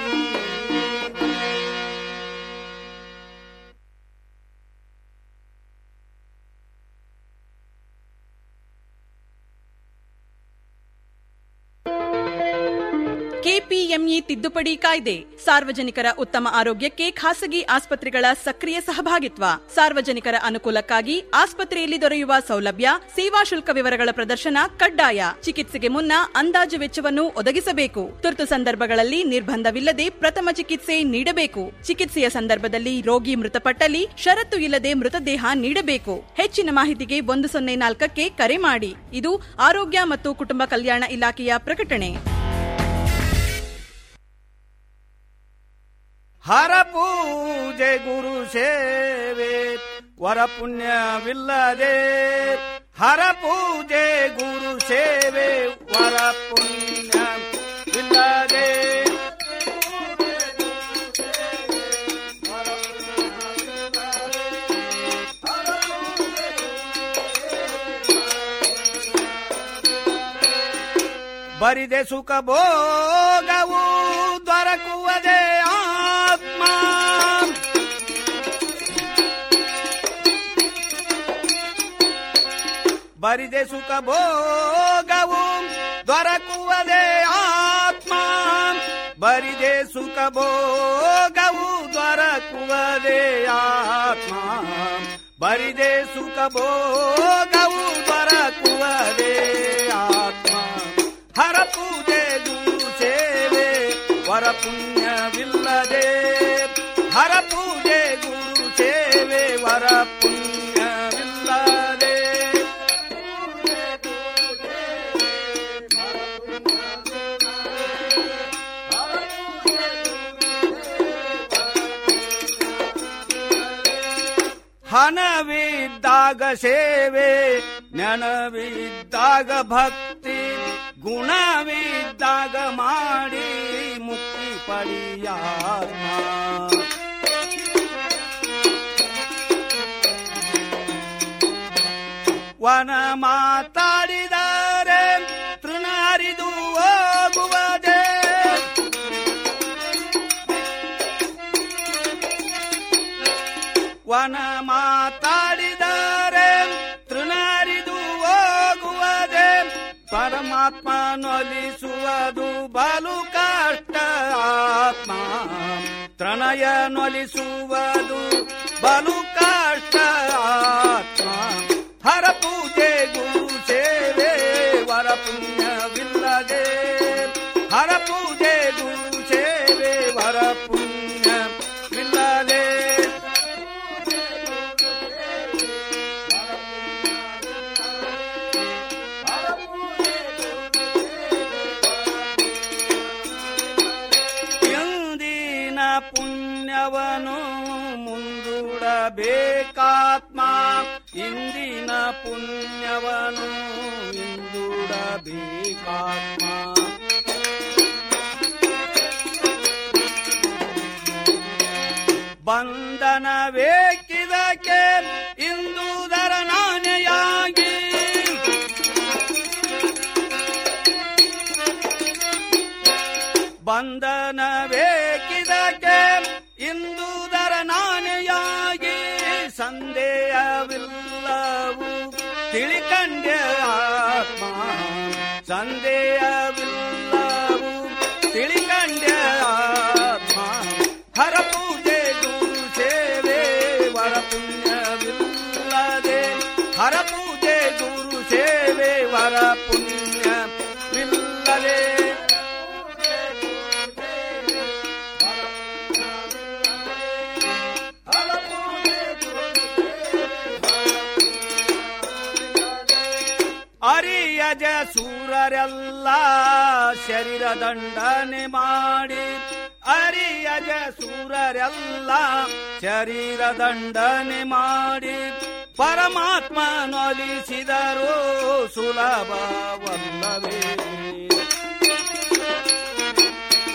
ಕೆಪಿಎಂಇ ತಿದ್ದುಪಡಿ ಕಾಯ್ದೆ ಸಾರ್ವಜನಿಕರ ಉತ್ತಮ ಆರೋಗ್ಯಕ್ಕೆ ಖಾಸಗಿ ಆಸ್ಪತ್ರೆಗಳ ಸಕ್ರಿಯ ಸಹಭಾಗಿತ್ವ ಸಾರ್ವಜನಿಕರ ಅನುಕೂಲಕ್ಕಾಗಿ ಆಸ್ಪತ್ರೆಯಲ್ಲಿ ದೊರೆಯುವ ಸೌಲಭ್ಯ ಸೇವಾ ಶುಲ್ಕ ವಿವರಗಳ ಪ್ರದರ್ಶನ ಕಡ್ಡಾಯ ಚಿಕಿತ್ಸೆಗೆ ಮುನ್ನ ಅಂದಾಜು ವೆಚ್ಚವನ್ನು ಒದಗಿಸಬೇಕು ತುರ್ತು ಸಂದರ್ಭಗಳಲ್ಲಿ ನಿರ್ಬಂಧವಿಲ್ಲದೆ ಪ್ರಥಮ ಚಿಕಿತ್ಸೆ ನೀಡಬೇಕು ಚಿಕಿತ್ಸೆಯ ಸಂದರ್ಭದಲ್ಲಿ ರೋಗಿ ಮೃತಪಟ್ಟಲ್ಲಿ ಷರತ್ತು ಇಲ್ಲದೆ ಮೃತದೇಹ ನೀಡಬೇಕು ಹೆಚ್ಚಿನ ಮಾಹಿತಿಗೆ ಒಂದು ಸೊನ್ನೆ ನಾಲ್ಕಕ್ಕೆ ಕರೆ ಮಾಡಿ ಇದು ಆರೋಗ್ಯ ಮತ್ತು ಕುಟುಂಬ ಕಲ್ಯಾಣ ಇಲಾಖೆಯ ಪ್ರಕಟಣೆ ಹರ ಪೂಜೆ ಗುರು ಸೇವೆ ವರ ಪುಣ್ಯವಿಲ್ಲದೆ ಹರ ಪೂಜೆ ಗುರು ಸೇವೆ ವರ ಪುಣ್ಯವಿಲ್ಲದೆ ಬರಿದೆ ಸುಖ ಭೋಗವು ದೊರಕುವುದೇ ಆತ್ಮ ಬರಿದೆ ಸುಖ ಭೋಗವು ದೊರಕುವುದೇ ಆತ್ಮ ಬರಿದೆ ಸುಖ ಭೋಗವು ದೊರಕುವುದೇ ಆತ್ಮ ಬರಿದೆ ಸುಖ ಭೋಗವು ದೊರಕುವುದೇ ಆತ್ಮ ಹರ ಪೂಜೆ ಗುರು ಸೇವೆ ವರ ಪುಣ್ಯವಿಲ್ಲದೆ ಹರ ಪೂಜೆ ಗುರು ಸೇವೆ ವರ ಪುಣ್ಯವಿಲ್ಲದೆ ಹಣವಿದ್ದಾಗ ಸೇವೆ ನೆನವಿದ್ದಾಗ ಭಕ್ತಿ ಗುಣವಿದ್ದಾಗ ಮಾಡಿ ಮುಕ್ತಿ ಪಡಿಯಾತ್ಮ ವನ ಮಾತಾಡಿದರೆ ತೃಣ ಹರಿದು ಹೋಗುವುದೇ ವನ ಮಾತಾಡಿದರೆ ತೃಣರಿದು ಹೋಗುವುದೇ ಪರಮಾತ್ಮ ನೊಲಿಸುವುದು ಬಲು ಕಷ್ಟ ಆತ್ಮ ತೃಣಯ ನೊಲಿಸುವುದು ಬಲು ಕಷ್ಟ ಆತ್ಮ ಹರ ಪೂಜೆ ಗುರು ಸೇವೆ ವರ ಪುಣ್ಯವಿಲ್ಲದೆ ಹರ ಪೂಜೆ ಗುರು ಸೇವೆ ವರ ಪುಣ್ಯವಿಲ್ಲದೆ ಎಂದಿನ ಪುಣ್ಯವನು ಮುಂದೂಡಬೇಕಾತ್ಮ ಇಂದಿನ ಪುಣ್ಯವನು ಇಂದೂಡಬೇಕಾತ್ಮ ಬಂಧನ ಬೇಕಿದಕ್ಕೆ ಇಂದುದರ ನಾನೆಯಾಗಿ ಬಂಧನ ಬೇಕಿದಕ್ಕೆ ಇಂದುದರ ನಾನೆಯಾಗಿ ಸಂದೇಹವಿಲ್ಲವು ತಿಳಿಕಂಡ್ಯ ಆತ್ಮ ಸಂದೇಹವಿಲ್ಲವು ತಿಳಿಕಂಡ್ಯ ಆತ್ಮ ಹರ ಪೂಜೆ ಗುರು ಸೇವೆ ವರ ಪುಣ್ಯವಿಲ್ಲದೆ ಹರ ಪೂಜೆ ಗುರು ಸೇವೆ ವರ ಪುಣ್ಯವಿಲ್ಲದೆ ಅರಿಯಜ ಸೂರರೆಲ್ಲ ಶರೀರ ದಂಡನೆ ಮಾಡಿ ಅರಿಯಜ ಸೂರರೆಲ್ಲ ಶರೀರ ದಂಡನೆ ಮಾಡಿ ಪರಮಾತ್ಮ ನೊಲಿಸಿದರು ಸುಲಭವ